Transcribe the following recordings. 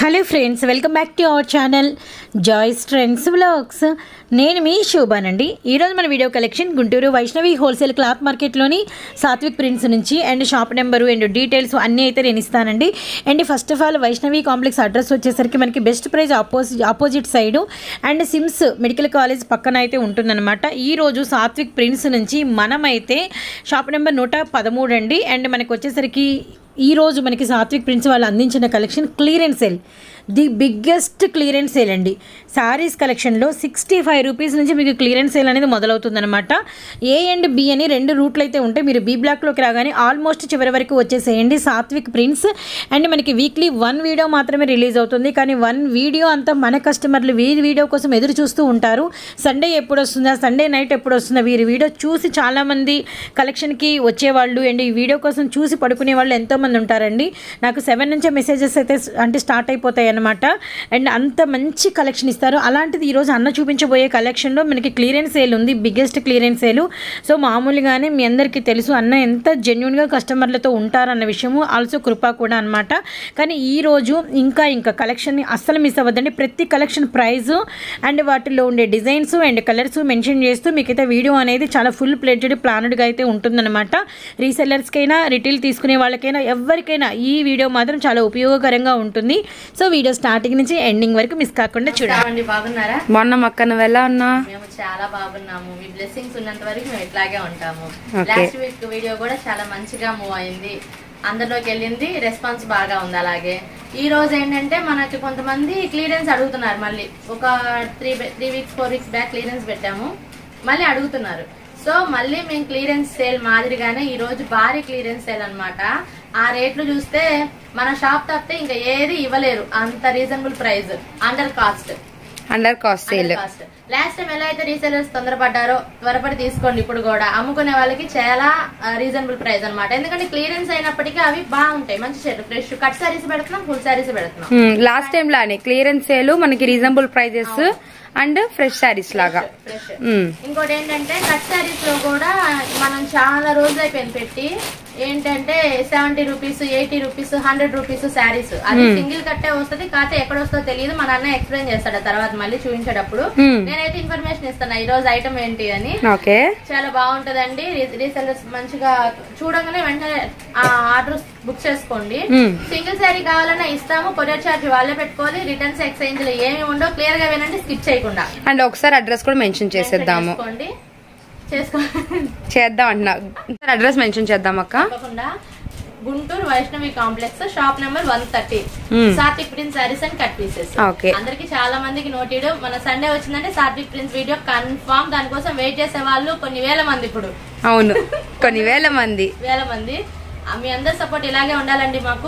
Hello friends welcome back to our channel Joy's trends vlogs నేను మీ శోభానండి ఈరోజు మన video collection Guntur Vaishnavi wholesale cloth మార్కెట్లోని సాత్విక్ ప్రింట్స్ నుంచి and shop number and details అన్నీ అయితే నేను ఇస్తానండి and first of all Vaishnavi complex address వచ్చేసరికి మనకి best price opposite opposite side and SIMS medical college పక్కన అయితే ఉంటుందన్నమాట ఈరోజు సాత్విక్ ప్రింట్స్ నుంచి మనమైతే షాప్ నెంబర్ నూట పదమూడు అండి అండ్ మనకి వచ్చేసరికి ఈ రోజు మనకి సాత్విక్ ప్రింట్స్ వాళ్ళు అందించిన collection clearance sale the biggest clearance sale అండి శారీస్ కలెక్షన్లో సిక్స్టీ ఫైవ్ రూపీస్ నుంచి మీకు క్లియరెన్స్ సేల్ అనేది మొదలవుతుందన్నమాట ఏ అండ్ బి అని రెండు రూట్లు అయితే ఉంటాయి మీరు బి బ్లాక్లోకి రాగానే ఆల్మోస్ట్ చివరి వరకు వచ్చేసేయండి సాత్విక్ ప్రింట్స్ అండ్ మనకి వీక్లీ వన్ వీడియో మాత్రమే రిలీజ్ అవుతుంది కానీ వన్ వీడియో అంతా మన కస్టమర్లు వీరి వీడియో కోసం ఎదురు చూస్తూ ఉంటారు సండే ఎప్పుడు వస్తుందా సండే నైట్ ఎప్పుడు వస్తుందా వీరి వీడియో చూసి చాలామంది కలెక్షన్కి వచ్చేవాళ్ళు అండ్ ఈ వీడియో కోసం చూసి పడుకునే వాళ్ళు ఎంతోమంది ఉంటారండి నాకు సెవెన్ నుంచే మెసేజెస్ అయితే అంటే స్టార్ట్ అయిపోతాయి అనమాట అండ్ అంత మంచి కలెక్షన్ ఇస్తారు అలాంటిది ఈరోజు అన్న చూపించబోయే కలెక్షన్లో మనకి క్లియరెన్స్ సేల్ ఉంది బిగ్గెస్ట్ క్లియరెన్స్ సేల్ సో మామూలుగానే మీ అందరికీ తెలుసు అన్న ఎంత జెన్యున్గా కస్టమర్లతో ఉంటారన్న విషయము ఆల్సో కృప కూడా అనమాట కానీ ఈ రోజు ఇంకా ఇంకా కలెక్షన్ని అస్సలు మిస్ అవ్వద్దండి ప్రతి కలెక్షన్ ప్రైస్ అండ్ వాటిలో ఉండే డిజైన్స్ అండ్ కలర్స్ మెన్షన్ చేస్తూ మీకైతే వీడియో అనేది చాలా ఫుల్ ప్లేటెడ్ ప్లానెడ్గా అయితే ఉంటుందన్నమాట రీసెల్లర్స్కైనా రిటైల్ తీసుకునే వాళ్ళకైనా ఎవరికైనా ఈ వీడియో మాత్రం చాలా ఉపయోగకరంగా ఉంటుంది సో వీడియో స్టార్టింగ్ నుంచి ఎండింగ్ వరకు మిస్ కాకుండా చూడండి అండి బాగున్నారా మొన్న అక్క నువ్వు ఎలా ఉన్నా మేము చాలా బాగున్నాము మీ బ్లెస్సింగ్స్ ఉన్నంత వరకు మేము ఇట్లాగే ఉంటాము Okay. లాస్ట్ వీక్ వీడియో కూడా చాలా మంచిగా మూవ్ అయింది అందరిలోకి వెళ్ళింది రెస్పాన్స్ బాగా ఉంది అలాగే ఈ రోజు ఏంటంటే మనకి కొంతమంది క్లియరెన్స్ అడుగుతున్నారు మళ్ళీ ఒక three three weeks four weeks back clearance పెట్టాము మళ్ళీ అడుగుతున్నారు సో మళ్ళీ మేము క్లియరెన్స్ సేల్ మాదిరిగానే ఈ రోజు భారీ క్లియరెన్స్ సేల్ అన్నమాట ఆ రేట్లు చూస్తే మన షాప్ తప్పితే ఇంకా ఏది ఇవ్వలేరు అంత reasonable price under cost under cost sale last time ఎలా అయితే రీసెలర్స్ తొందరపడ్డారో త్వరపడి తీసుకోండి ఇప్పుడు కూడా అమ్ముకునే వాళ్ళకి చాలా రీజనబుల్ ప్రైస్ అన్నమాట ఎందుకంటే క్లియరెన్స్ అయినప్పటికీ అవి బాగుంటాయి మంచి చెట్టు ఫ్రెష్ కట్ సారీస్ పెడుతున్నాం ఫుల్ సారీస్ పెడుతున్నాం లాస్ట్ టైం లానే క్లియరెన్స్ సేల్ మనకి reasonable prices and fresh sarees లాగా ఫ్రెష్ మ్మ్. ఇంకోటి ఏంటంటే కట్ సారీస్ లో కూడా మనం చాలా రోజులు అయిపోయింది పెట్టి ఏంటంటే seventy rupees eighty rupees hundred rupees sarees అది సింగిల్ కట్టే వస్తుంది కాకపోతే ఎక్కడ వస్తుందో తెలియదు మా నాన్న ఎక్స్ప్లెయిన్ చేస్తాడు ఆ తర్వాత మళ్ళీ చూపించేటప్పుడు Hmm. నేనైతే ఇన్ఫర్మేషన్ ఇస్తాను ఈ రోజు ఐటమ్ ఏంటి అని ఓకే చాలా బాగుంటదండి రీ- రీసెల్లర్స్ మంచిగా చూడంగానే వెంటనే ఆ ఆర్డర్ బుక్ చేసుకోండి మ్మ్. సింగిల్ శారీ కావాలన్నా ఇస్తాము కొరియర్ ఛార్జ్ వాళ్ళే పెట్టుకోవాలి రిటర్న్స్ ఎక్స్చేంజ్ లో ఏమి ఉండవు క్లియర్ గా వినండి స్కిప్ చేయకుండా అండ్ ఒకసారి అడ్రస్ కూడా మెన్షన్ చేసేద్దాము చేసుకోండి చేసుకో చేద్దాం అంటున్నా అడ్రస్ మెన్షన్ చేద్దాం అక్క తప్పకుండా Guntur Vaishnavi complex shop number one thirty Hmm. Satvik prints sarees and cut pieces Okay. అందరికి చాలా మందికి నోటీడు మన సండే వచ్చిందంటే సాత్విక్ ప్రిన్స్ వీడియో కన్ఫామ్ దానికోసం వెయిట్ చేసే వాళ్ళు కొన్ని వేల మంది ఇప్పుడు అవును కొన్ని వేల మంది వేల మంది ఆ, మీ అందరి సపోర్ట్ ఇలాగే ఉండాలండి మాకు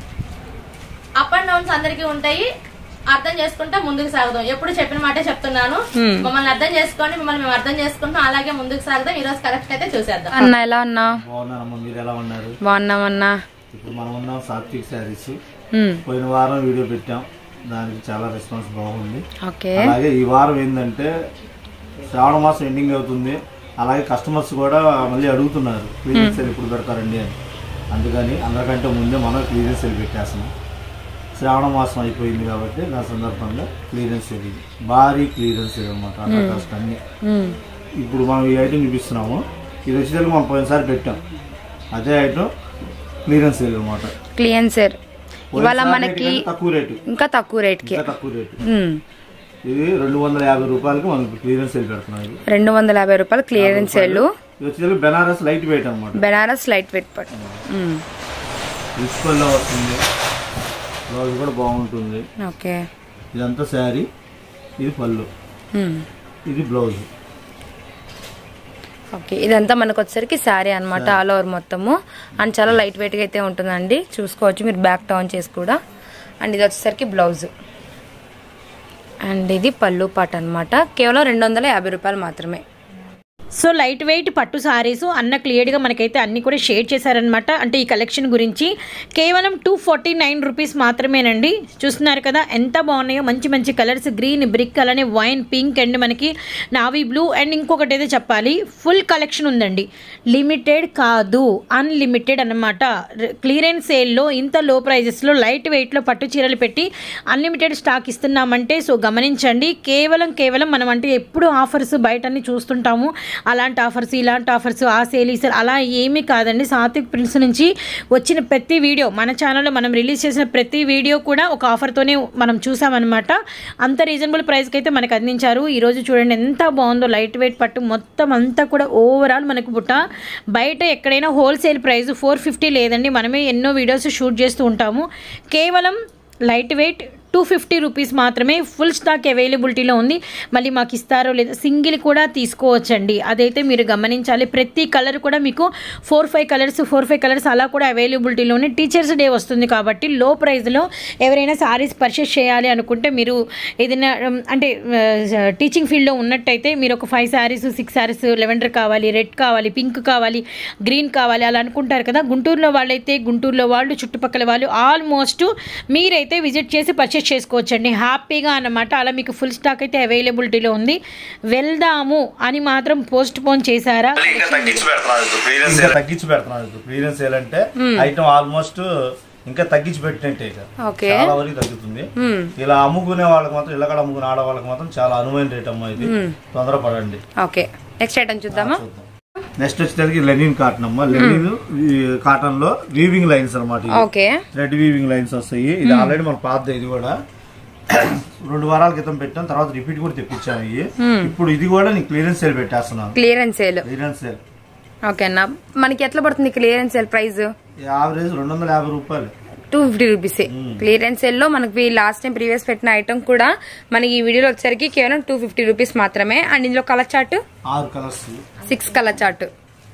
అప్ అండ్ డౌన్స్ అందరికీ ఉంటాయి అర్థం చేసుకుంటా ముందుకు సాగుదాం ఎప్పుడు చెప్పిన మాటే చెప్తున్నాను Hmm. మమ్మల్ని అర్థం చేసుకోండి మిమ్మల్ని మేము అర్థం చేసుకుంటాం అలాగే ముందుకు సాగుదాం ఈ రోజు కరెక్ట్ అయితే చూసేద్దాం అన్న ఎలా ఉన్నా బాగున్నానమ్మా మీరు ఎలా ఉన్నారు బాగున్నామన్నా ఇప్పుడు మనం ఉన్నాం సాత్విక్ శారీస్ మ్మ్. పోయిన వారం వీడియో పెట్టాం దానికి చాలా రెస్పాన్స్ బాగుంది ఓకే అలాగే ఈ వారం ఏంటంటే శ్రావణ మాసం ఎండింగ్ అవుతుంది అలాగే కస్టమర్స్ కూడా మళ్ళీ అడుగుతున్నారు క్లియరెన్స్ సేల్ ఎప్పుడు పెడతారండి అని అందుకని అందరికంటే ముందే మనం క్లియరెన్స్ సేల్ పెట్టేస్తున్నాం శ్రావణ మాసం అయిపోయింది కాబట్టి దాని సందర్భంగా క్లియరెన్స్ సేల్ ఇది భారీ క్లియరెన్స్ సేల్ అనమాట అండర్ కాస్ట్ అన్ని మ్మ్. ఇప్పుడు మనం ఈ ఐటమ్ చూపిస్తున్నాము ఇది వచ్చేసరికి మనం పోయినసారి పెట్టాం అదే ఐటమ్ క్లియరెన్స్ సేల్ అనమాట క్లియరెన్స్ సేల్ ఇవాళ మనకి తక్కువ రేటు ఇంకా తక్కువ రేట్కి ఇంకా తక్కువ రేటు మ్మ్. ఇది రెండు వందల యాభై రూపాయలకి మనకి క్లియరెన్స్ సేల్ పెడుతున్నాం ఇది రెండు వందల యాభై రూపాయలు క్లియరెన్స్ సేల్ ఇది వచ్చేసరికి బెనారస్ లైట్ వెయిట్ అనమాట బెనారస్ లైట్ వెయిట్ పట్ మ్మ్. లో వస్తుంది బ్లౌజ్ కూడా బాగుంటుంది ఓకే ఇదంతా శారీ ఇది పళ్ళు మ్మ్. ఇది బ్లౌజ్ ఓకే ఇదంతా మనకు వచ్చేసరికి శారీ అన్నమాట ఆల్ ఓవర్ మొత్తము అండ్ చాలా లైట్ వెయిట్గా అయితే ఉంటుందండి చూసుకోవచ్చు మీరు బ్యాక్ టర్న్ చేసి కూడా అండ్ ఇది వచ్చేసరికి బ్లౌజ్ అండ్ ఇది పళ్ళు పాట అన్నమాట కేవలం రెండు వందల యాభై రూపాయలు మాత్రమే సో లైట్ వెయిట్ పట్టు సారీస్ అన్న క్లియర్గా మనకైతే అన్ని కూడా షేర్ చేశారనమాట అంటే ఈ కలెక్షన్ గురించి కేవలం టూ ఫార్టీ నైన్ రూపీస్ మాత్రమేనండి చూస్తున్నారు కదా ఎంత బాగున్నాయో మంచి మంచి కలర్స్ గ్రీన్ బ్రిక్ అలానే వైన్ పింక్ అండ్ మనకి నావీ బ్లూ అండ్ ఇంకొకటి అయితే చెప్పాలి ఫుల్ కలెక్షన్ ఉందండి లిమిటెడ్ కాదు అన్లిమిటెడ్ అనమాట క్లియరెన్స్ సేల్లో ఇంత లో ప్రైజెస్లో లైట్ వెయిట్లో పట్టు చీరలు పెట్టి అన్లిమిటెడ్ స్టాక్ ఇస్తున్నామంటే సో గమనించండి కేవలం కేవలం మనం అంటే ఎప్పుడు ఆఫర్స్ బయట అన్ని చూస్తుంటాము అలాంటి ఆఫర్స్ ఇలాంటి ఆఫర్స్ ఆ సేల్ ఈ సేల్ అలా ఏమీ కాదండి సాత్విక్ ప్రిన్స్ నుంచి వచ్చిన ప్రతి వీడియో మన ఛానల్లో మనం రిలీజ్ చేసిన ప్రతి వీడియో కూడా ఒక ఆఫర్తోనే మనం చూసామన్నమాట అంత రీజనబుల్ ప్రైస్కి అయితే మనకు అందించారు ఈరోజు చూడండి ఎంత బాగుందో లైట్ వెయిట్ పట్టు మొత్తం అంతా కూడా ఓవరాల్ మనకు బుట్ట బయట ఎక్కడైనా హోల్సేల్ ప్రైస్ ఫోర్ ఫిఫ్టీ లేదండి మనమే ఎన్నో వీడియోస్ షూట్ చేస్తూ ఉంటాము కేవలం light weight two fifty rupees మాత్రమే ఫుల్ స్టాక్ అవైలబిలిటీలో ఉంది మళ్ళీ మాకు ఇస్తారో లేదా సింగిల్ కూడా తీసుకోవచ్చండి అదైతే మీరు గమనించాలి ప్రతి కలర్ కూడా మీకు four five colours four five colours అలా కూడా అవైలబిలిటీలో ఉన్నాయి టీచర్స్ డే వస్తుంది కాబట్టి లో ప్రైస్లో ఎవరైనా సారీస్ పర్చేస్ చేయాలి అనుకుంటే మీరు ఏదైనా ఉమ్, అంటే టీచింగ్ ఫీల్డ్లో ఉన్నట్టయితే మీరు ఒక five saris six saris lavender కావాలి రెడ్ కావాలి పింక్ కావాలి గ్రీన్ కావాలి అలా అనుకుంటారు కదా గుంటూరులో వాళ్ళైతే గుంటూరులో వాళ్ళు చుట్టుపక్కల వాళ్ళు ఆల్మోస్ట్ మీరైతే విజిట్ చేసి పర్చేస్ చేసుకోవచ్చండి హ్యాపీగా అన్నమాట అలా మీకు ఫుల్ స్టాక్ అయితే అవైలబిలిటీలో ఉంది వెళ్దాము అని మాత్రం పోస్ట్ పోన్ చేశారా ఇంకా తగ్గించి పెడుతున్నారు క్లియరెన్స్ తగ్గించి పెడుతున్నారు క్లియరెన్స్ సేల్ అంటే ఐటమ్ ఆల్మోస్ట్ ఇంకా తగ్గించి పెట్టినట్టే ఇక. ఓకే చాలా వరకు తగ్గుతుంది ఇలా అమ్ముకునే వాళ్ళకి మాత్రం ఇళ్ళకడ అమ్ముకునే ఆడవాళ్ళకి మాత్రం చాలా అనువైన రేట్ అమ్మా ఇది తొందరపడండి ఓకే నెక్స్ట్ ఐటమ్ చూద్దామా నెక్స్ట్ వచ్చేసరికి లెనిన్ కాటన్ అమ్మా లెనిన్ కాటన్ లో వీవింగ్ లైన్స్ అనమాట ఓకే థ్రెడ్ వీవింగ్ లైన్స్ వస్తాయి ఇది ఆల్రెడీ మన పాత ఇది కూడా రెండు వారాల క్రితం పెట్టాం తర్వాత రిపీట్ కూడా తెప్పించాము ఇవి ఇప్పుడు ఇది కూడా నీకు క్లియరెన్స్ సేల్ పెట్టేస్తున్నాను clearance sale clearance sale okay అన్న మనకి ఎట్లా పడుతుంది క్లియరెన్స్ సేల్ ప్రైస్ యావరేజ్ రెండు వందల యాభై రూపాయలు two fifty rupees clearance sale లో మనకి లాస్ట్ టైం ప్రీవియస్ పెట్టిన ఐటమ్ కూడా మనకి ఈ వీడియోలో వచ్చేసరికి కేవలం టూ ఫిఫ్టీ రూపీస్ మాత్రమే అండ్ ఇందులో కలర్ చార్ట్ ఆరు colours six colour chart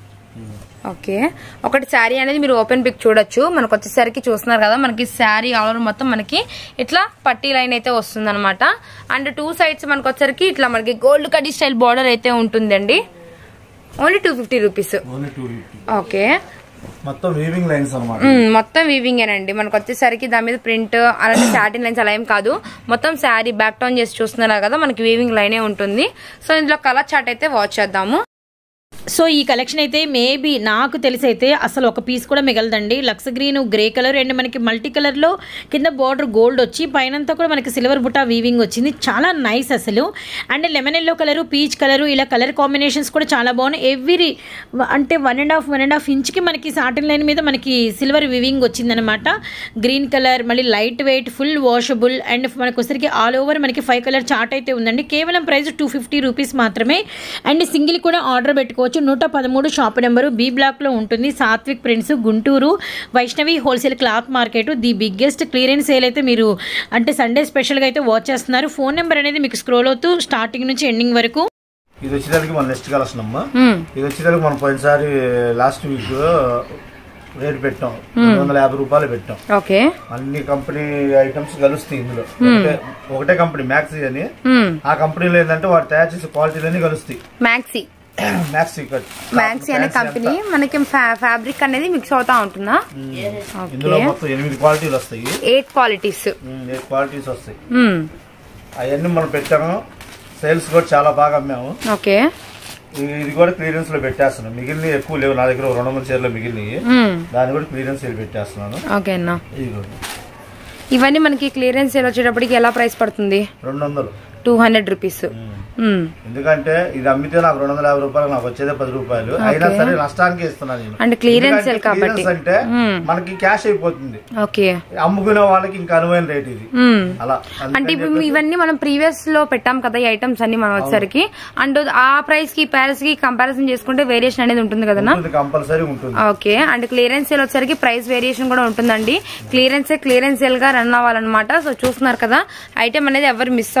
okay ఒకటి శారీ అనేది మీరు ఓపెన్ పిక్ చూడొచ్చు మనకు వచ్చేసరికి చూస్తున్నారు కదా మనకి శారీ ఆల్ ఓవర్ మొత్తం మనకి ఇట్లా పట్టీ లైన్ అయితే వస్తుంది అనమాట అండ్ టూ సైడ్స్ మనకు వచ్చేసరికి ఇట్లా మనకి గోల్డ్ కడీ స్టైల్ బార్డర్ అయితే ఉంటుందండి only two fifty rupees only two fifty okay మొత్తం వీవింగ్ లైన్స్ అనమాట మ్మ్, మొత్తం వీవింగ్ అండి మనకు వచ్చేసరికి దాని మీద ప్రింట్ అలాంటి సాటిన్ లైన్స్ అలా ఏం కాదు మొత్తం శారీ బ్యాక్ టౌన్ చేసి చూస్తున్నారు కదా మనకి వీవింగ్ లైనే ఉంటుంది సో ఇందులో కలర్ చార్ట్ అయితే వాచ్ చేద్దాము సో ఈ కలెక్షన్ అయితే మేబీ నాకు తెలిసి అయితే అసలు ఒక పీస్ కూడా మిగలదండి లక్స్ గ్రీన్ గ్రే కలర్ అండ్ మనకి మల్టీ కలర్లో కింద బార్డర్ గోల్డ్ వచ్చి పైనంతా కూడా మనకి సిల్వర్ బుట్ట వీవింగ్ వచ్చింది చాలా నైస్ అసలు and lemon yellow colour peach colour ఇలా కలర్ కాంబినేషన్స్ కూడా చాలా బాగున్నాయి ఎవ్రీ అంటే one and half one and half ఇంచ్కి మనకి సాటిన్ లైన్ మీద మనకి సిల్వర్ వివింగ్ వచ్చిందనమాట గ్రీన్ కలర్ మళ్ళీ light weight full washable and మనకు వచ్చరికి ఆల్ ఓవర్ మనకి ఫైవ్ కలర్ చార్ట్ అయితే ఉందండి కేవలం ప్రైస్ టూ ఫిఫ్టీ రూపీస్ మాత్రమే అండ్ సింగిల్ కూడా ఆర్డర్ పెట్టుకోవచ్చు నూట పదమూడు షాప్ నెంబరు బి బ్లాక్లో ఉంటుంది Satvik prints Guntur Vaishnavi wholesale cloth market the biggest clearance sale అయితే మీరు అంటే సండే స్పెషల్గా అయితే వాచ్ చేస్తున్నారు ఫోన్ నెంబర్ అనేది మీకు స్క్రోల్ అవుతూ స్టార్టింగ్ నుంచి ఎండింగ్ వరకు ఇది వచ్చేసరికి మన నెక్స్ట్ కలెక్షన్ అమ్మా మ్మ్. ఇది వచ్చేసరికి మనం పోయినసారి లాస్ట్ వీక్ రేట్ పెట్టాం రెండు వందల యాభై రూపాయలు పెట్టాం ఓకే అన్ని కంపెనీ ఐటమ్స్ కలుస్తాయి ఇందులో ఒకటే ఒకటే కంపెనీ మ్యాక్సీ అని మ్మ్. ఆ కంపెనీలో ఏంటంటే వాడు తయారు చేసే క్వాలిటీలన్నీ కలుస్తాయి మ్యాక్సీ మ్యాక్సీ కట్ మ్యాక్సీ అనే కంపెనీ మనకి ఫ్యాబ్రిక్ అనేది మిక్స్ అవుతా ఉంటుందా ఇందులో మొత్తం ఎనిమిది క్వాలిటీలు వస్తాయి eight qualities um, eight qualities వస్తాయి అవన్నీ మనం పెట్టాము సేల్స్ కూడా చాలా బాగా అమ్మాము ఓకే ఇది ఇది కూడా క్లియరెన్స్ లో పెట్టేస్తున్నాను మిగిలిన ఎక్కువ లేవు నా దగ్గర ఒక రెండు వందల చీరలు మిగిలినవి దాన్ని కూడా క్లియరెన్స్ సేల్ పెట్టేస్తున్నాను ఓకే అన్న ఇది కూడా ఇవన్నీ మనకి క్లియరెన్స్ సేల్ వచ్చేటప్పటికి ఎలా ప్రైస్ పడుతుంది రెండు వందలు టూ హండ్రెడ్ రూపీస్ ఎందుకంటే ఇది అమ్మితే నాకు రెండు వందల యాభై రూపాయలు నాకు వచ్చేదే పది రూపాయలు అయినా సరే నష్టానికి ఇస్తున్నాను నేను అంటే clearance ఎందుకంటే sale కాబట్టి. clearance అంటే మనకి క్యాష్ అయిపోతుంది ఓకే అమ్ముకునే వాళ్ళకి ఇంకా అనువైన రేట్ ఇది అలా అంటే ఇప్పుడు ఇవన్నీ మనం ప్రీవియస్ లో పెట్టాం కదా ఈ ఐటమ్స్ అన్ని మనం వచ్చేసరికి అండ్ ఆ ప్రైస్ కి ప్యారెస్ కి కంపారిజన్ చేసుకుంటే వేరియేషన్ అనేది ఉంటుంది కదనా కంపల్సరీ ఉంటుంది ఓకే అండ్ క్లియరెన్స్ సేల్ వచ్చేసరికి ప్రైస్ వేరియేషన్ కూడా ఉంటుందండి క్లియరెన్స్ క్లియరెన్స్ సేల్ గా రన్ అవ్వాలన్నమాట సో చూస్తున్నారు కదా ఐటమ్ అనేది ఎవరు మిస్ అవ్వద్దు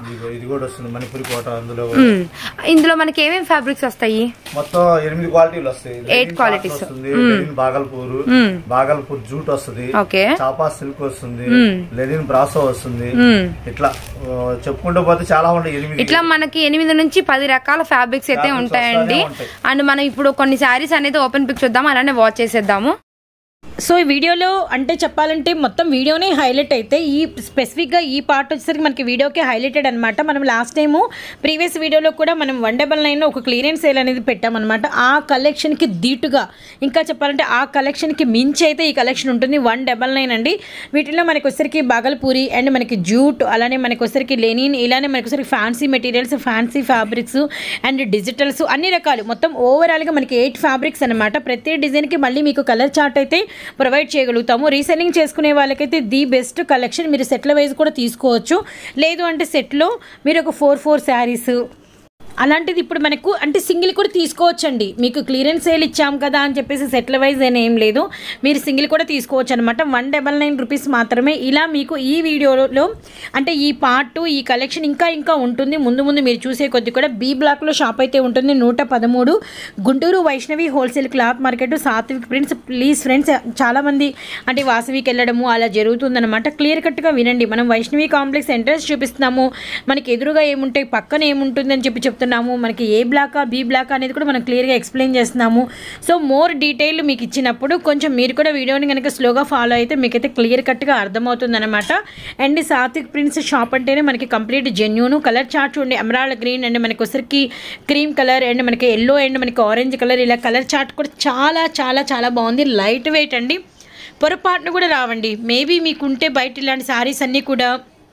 ఇదిగో ఇది కూడా వస్తుంది మణిపురి కోట అందులో మ్మ్. ఇందులో మనకి ఏమేమి ఫ్యాబ్రిక్స్ వస్తాయి మొత్తం ఎనిమిది క్వాలిటీలు వస్తాయి Eight లెనిన్ qualities. కాటన్ వస్తుంది లెనిన్ బాగల్పూర్ బాగల్పూర్ జూట్ వస్తుంది ఓకే చాపా సిల్క్ వస్తుంది లెనిన్ బ్రాసో వస్తుంది ఇట్లా ఆ, చెప్పుకుంటూ పోతే చాలా ఉంటాయి ఎనిమిది ఇట్లా మనకి ఎనిమిది నుంచి పది రకాల ఫ్యాబ్రిక్స్ అయితే Fabrics ఉంటాయండి వస్తానే ఉంటాయి. అండ్ మనం ఇప్పుడు కొన్ని శారీస్ అనేది ఓపెన్ పిక్ చూద్దాం అలానే వాచ్ చేసేద్దాము సో ఈ వీడియోలో అంటే చెప్పాలంటే మొత్తం వీడియోనే హైలైట్ అయితే ఈ స్పెసిఫిక్గా ఈ పార్ట్ వచ్చేసరికి మనకి వీడియోకి హైలైటెడ్ అనమాట మనం లాస్ట్ టైము ప్రీవియస్ వీడియోలో కూడా మనం వన్ డబల్ నైన్ ఒక క్లియరెన్స్ సేల్ అనేది పెట్టామన్నమాట ఆ కలెక్షన్కి దీటుగా ఇంకా చెప్పాలంటే ఆ కలెక్షన్కి మించి అయితే ఈ కలెక్షన్ ఉంటుంది వన్ డబల్ నైన్ అండి వీటిలో మనకి వచ్చరికి బాగల్పూరి అండ్ మనకి జూట్ అలానే మనకి వచ్చరికి లెనిన్ ఇలానే మనకి వచ్చరికి fancy materials fancy fabrics and digitals అన్ని రకాలు మొత్తం ఓవరాల్గా మనకి ఎయిట్ ఫ్యాబ్రిక్స్ అనమాట ప్రతి డిజైన్కి మళ్ళీ మీకు కలర్ చార్ట్ అయితే ప్రొవైడ్ చేయగలుగుతాము రీసెల్లింగ్ చేసుకునే వాళ్ళకైతే ది బెస్ట్ కలెక్షన్ మీరు సెట్ల వైజ్ కూడా తీసుకోవచ్చు లేదు అంటే సెట్లో మీరు ఒక ఫోర్ ఫోర్ శారీస్ అలాంటిది ఇప్పుడు మనకు అంటే సింగిల్ కూడా తీసుకోవచ్చండి మీకు క్లియరెన్స్ సేల్ ఇచ్చాం కదా అని చెప్పేసి సెట్ల వైజ్ అని ఏం లేదు మీరు సింగిల్ కూడా తీసుకోవచ్చు అనమాట వన్ డబల్ నైన్ రూపీస్ మాత్రమే ఇలా మీకు ఈ వీడియోలో అంటే ఈ పార్ట్ ఈ కలెక్షన్ ఇంకా ఇంకా ఉంటుంది ముందు ముందు మీరు చూసే కొద్ది కూడా బీ బ్లాక్లో షాప్ అయితే ఉంటుంది నూట పదమూడు Guntur Vaishnavi wholesale cloth market Satvik prints please friends చాలామంది అంటే వాసవికి వెళ్ళడము అలా జరుగుతుందన్నమాట క్లియర్ కట్గా వినండి మనం వైష్ణవి కాంప్లెక్స్ ఎంట్రన్స్ చూపిస్తున్నాము మనకి ఎదురుగా ఏముంటాయి పక్కన ఏముంటుంది అని చెప్పి చెప్తున్నాము మనకి ఏ బ్లాకా బి బ్లాక్ అనేది కూడా మనం క్లియర్గా ఎక్స్ప్లెయిన్ చేస్తున్నాము సో మోర్ డీటెయిల్ మీకు ఇచ్చినప్పుడు కొంచెం మీరు కూడా వీడియోని కనుక స్లోగా ఫాలో అయితే మీకైతే క్లియర్ కట్గా అర్థమవుతుంది అనమాట అండ్ సాత్విక్ ప్రింట్స్ షాప్ అంటేనే మనకి కంప్లీట్ జెన్యూన్ కలర్ చార్ట్ చూడండి ఎమరాల్డ్ గ్రీన్ అండ్ మనకి వచ్చరికి క్రీమ్ కలర్ అండ్ మనకి ఎల్లో అండ్ మనకి ఆరెంజ్ కలర్ ఇలా కలర్ చార్ట్ కూడా చాలా చాలా చాలా బాగుంది లైట్ వెయిట్ అండి పొరపాటును కూడా రావండి మేబీ మీకుంటే బయట ఇలాంటి శారీస్ అన్నీ కూడా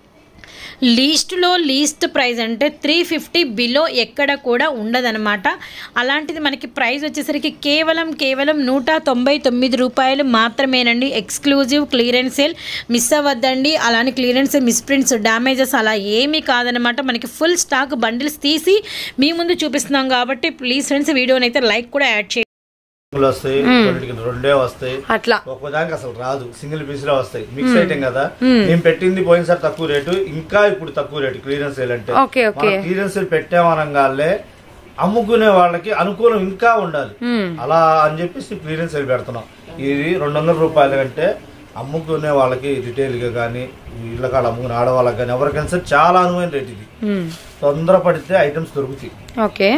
లీస్ట్లో లీస్ట్ ప్రైస్ అంటే త్రీ ఫిఫ్టీ బిలో ఎక్కడ కూడా ఉండదన్నమాట అలాంటిది మనకి ప్రైస్ వచ్చేసరికి కేవలం కేవలం నూట తొంభై తొమ్మిది రూపాయలు మాత్రమేనండి ఎక్స్క్లూజివ్ క్లియరెన్స్ సేల్ మిస్ అవ్వద్దండి అలానే క్లియరెన్స్ మిస్ప్రింట్స్ డ్యామేజెస్ అలా ఏమీ కాదనమాట మనకి ఫుల్ స్టాక్ బండిల్స్ తీసి మీ ముందు చూపిస్తున్నాం కాబట్టి ప్లీజ్ ఫ్రెండ్స్ వీడియోని అయితే లైక్ కూడా యాడ్ చేయండి సింగిల్ వస్తాయి కొన్నిటికి రెండే వస్తాయి అట్లా ఒక్కోదానికి అసలు రాదు సింగిల్ పీస్ లో వస్తాయి మిక్స్ ఐటమ్ కదా నేను పెట్టింది పోయినసారి తక్కువ రేటు ఇంకా ఇప్పుడు తక్కువ రేటు క్లియరెన్స్ సేల్ అంటే ఓకే, ఓకే. క్లియరెన్స్ సేల్ పెట్టామనగానే అమ్ముకునే వాళ్ళకి అనుకూలం ఇంకా ఉండాలి అలా అని చెప్పేసి క్లియరెన్స్ సేల్ పెడుతున్నాం ఇది రెండు వందల రూపాయల కంటే అమ్ముకునే వాళ్ళకి రిటైల్ గా కానీ ఇళ్ళ కాడ అమ్ముకునే ఆడవాళ్ళకి కానీ ఎవరికైనా సరే చాలా అనువైన రేట్ ఇది తొందరపడితే ఐటమ్స్ దొరుకుతాయి ఓకే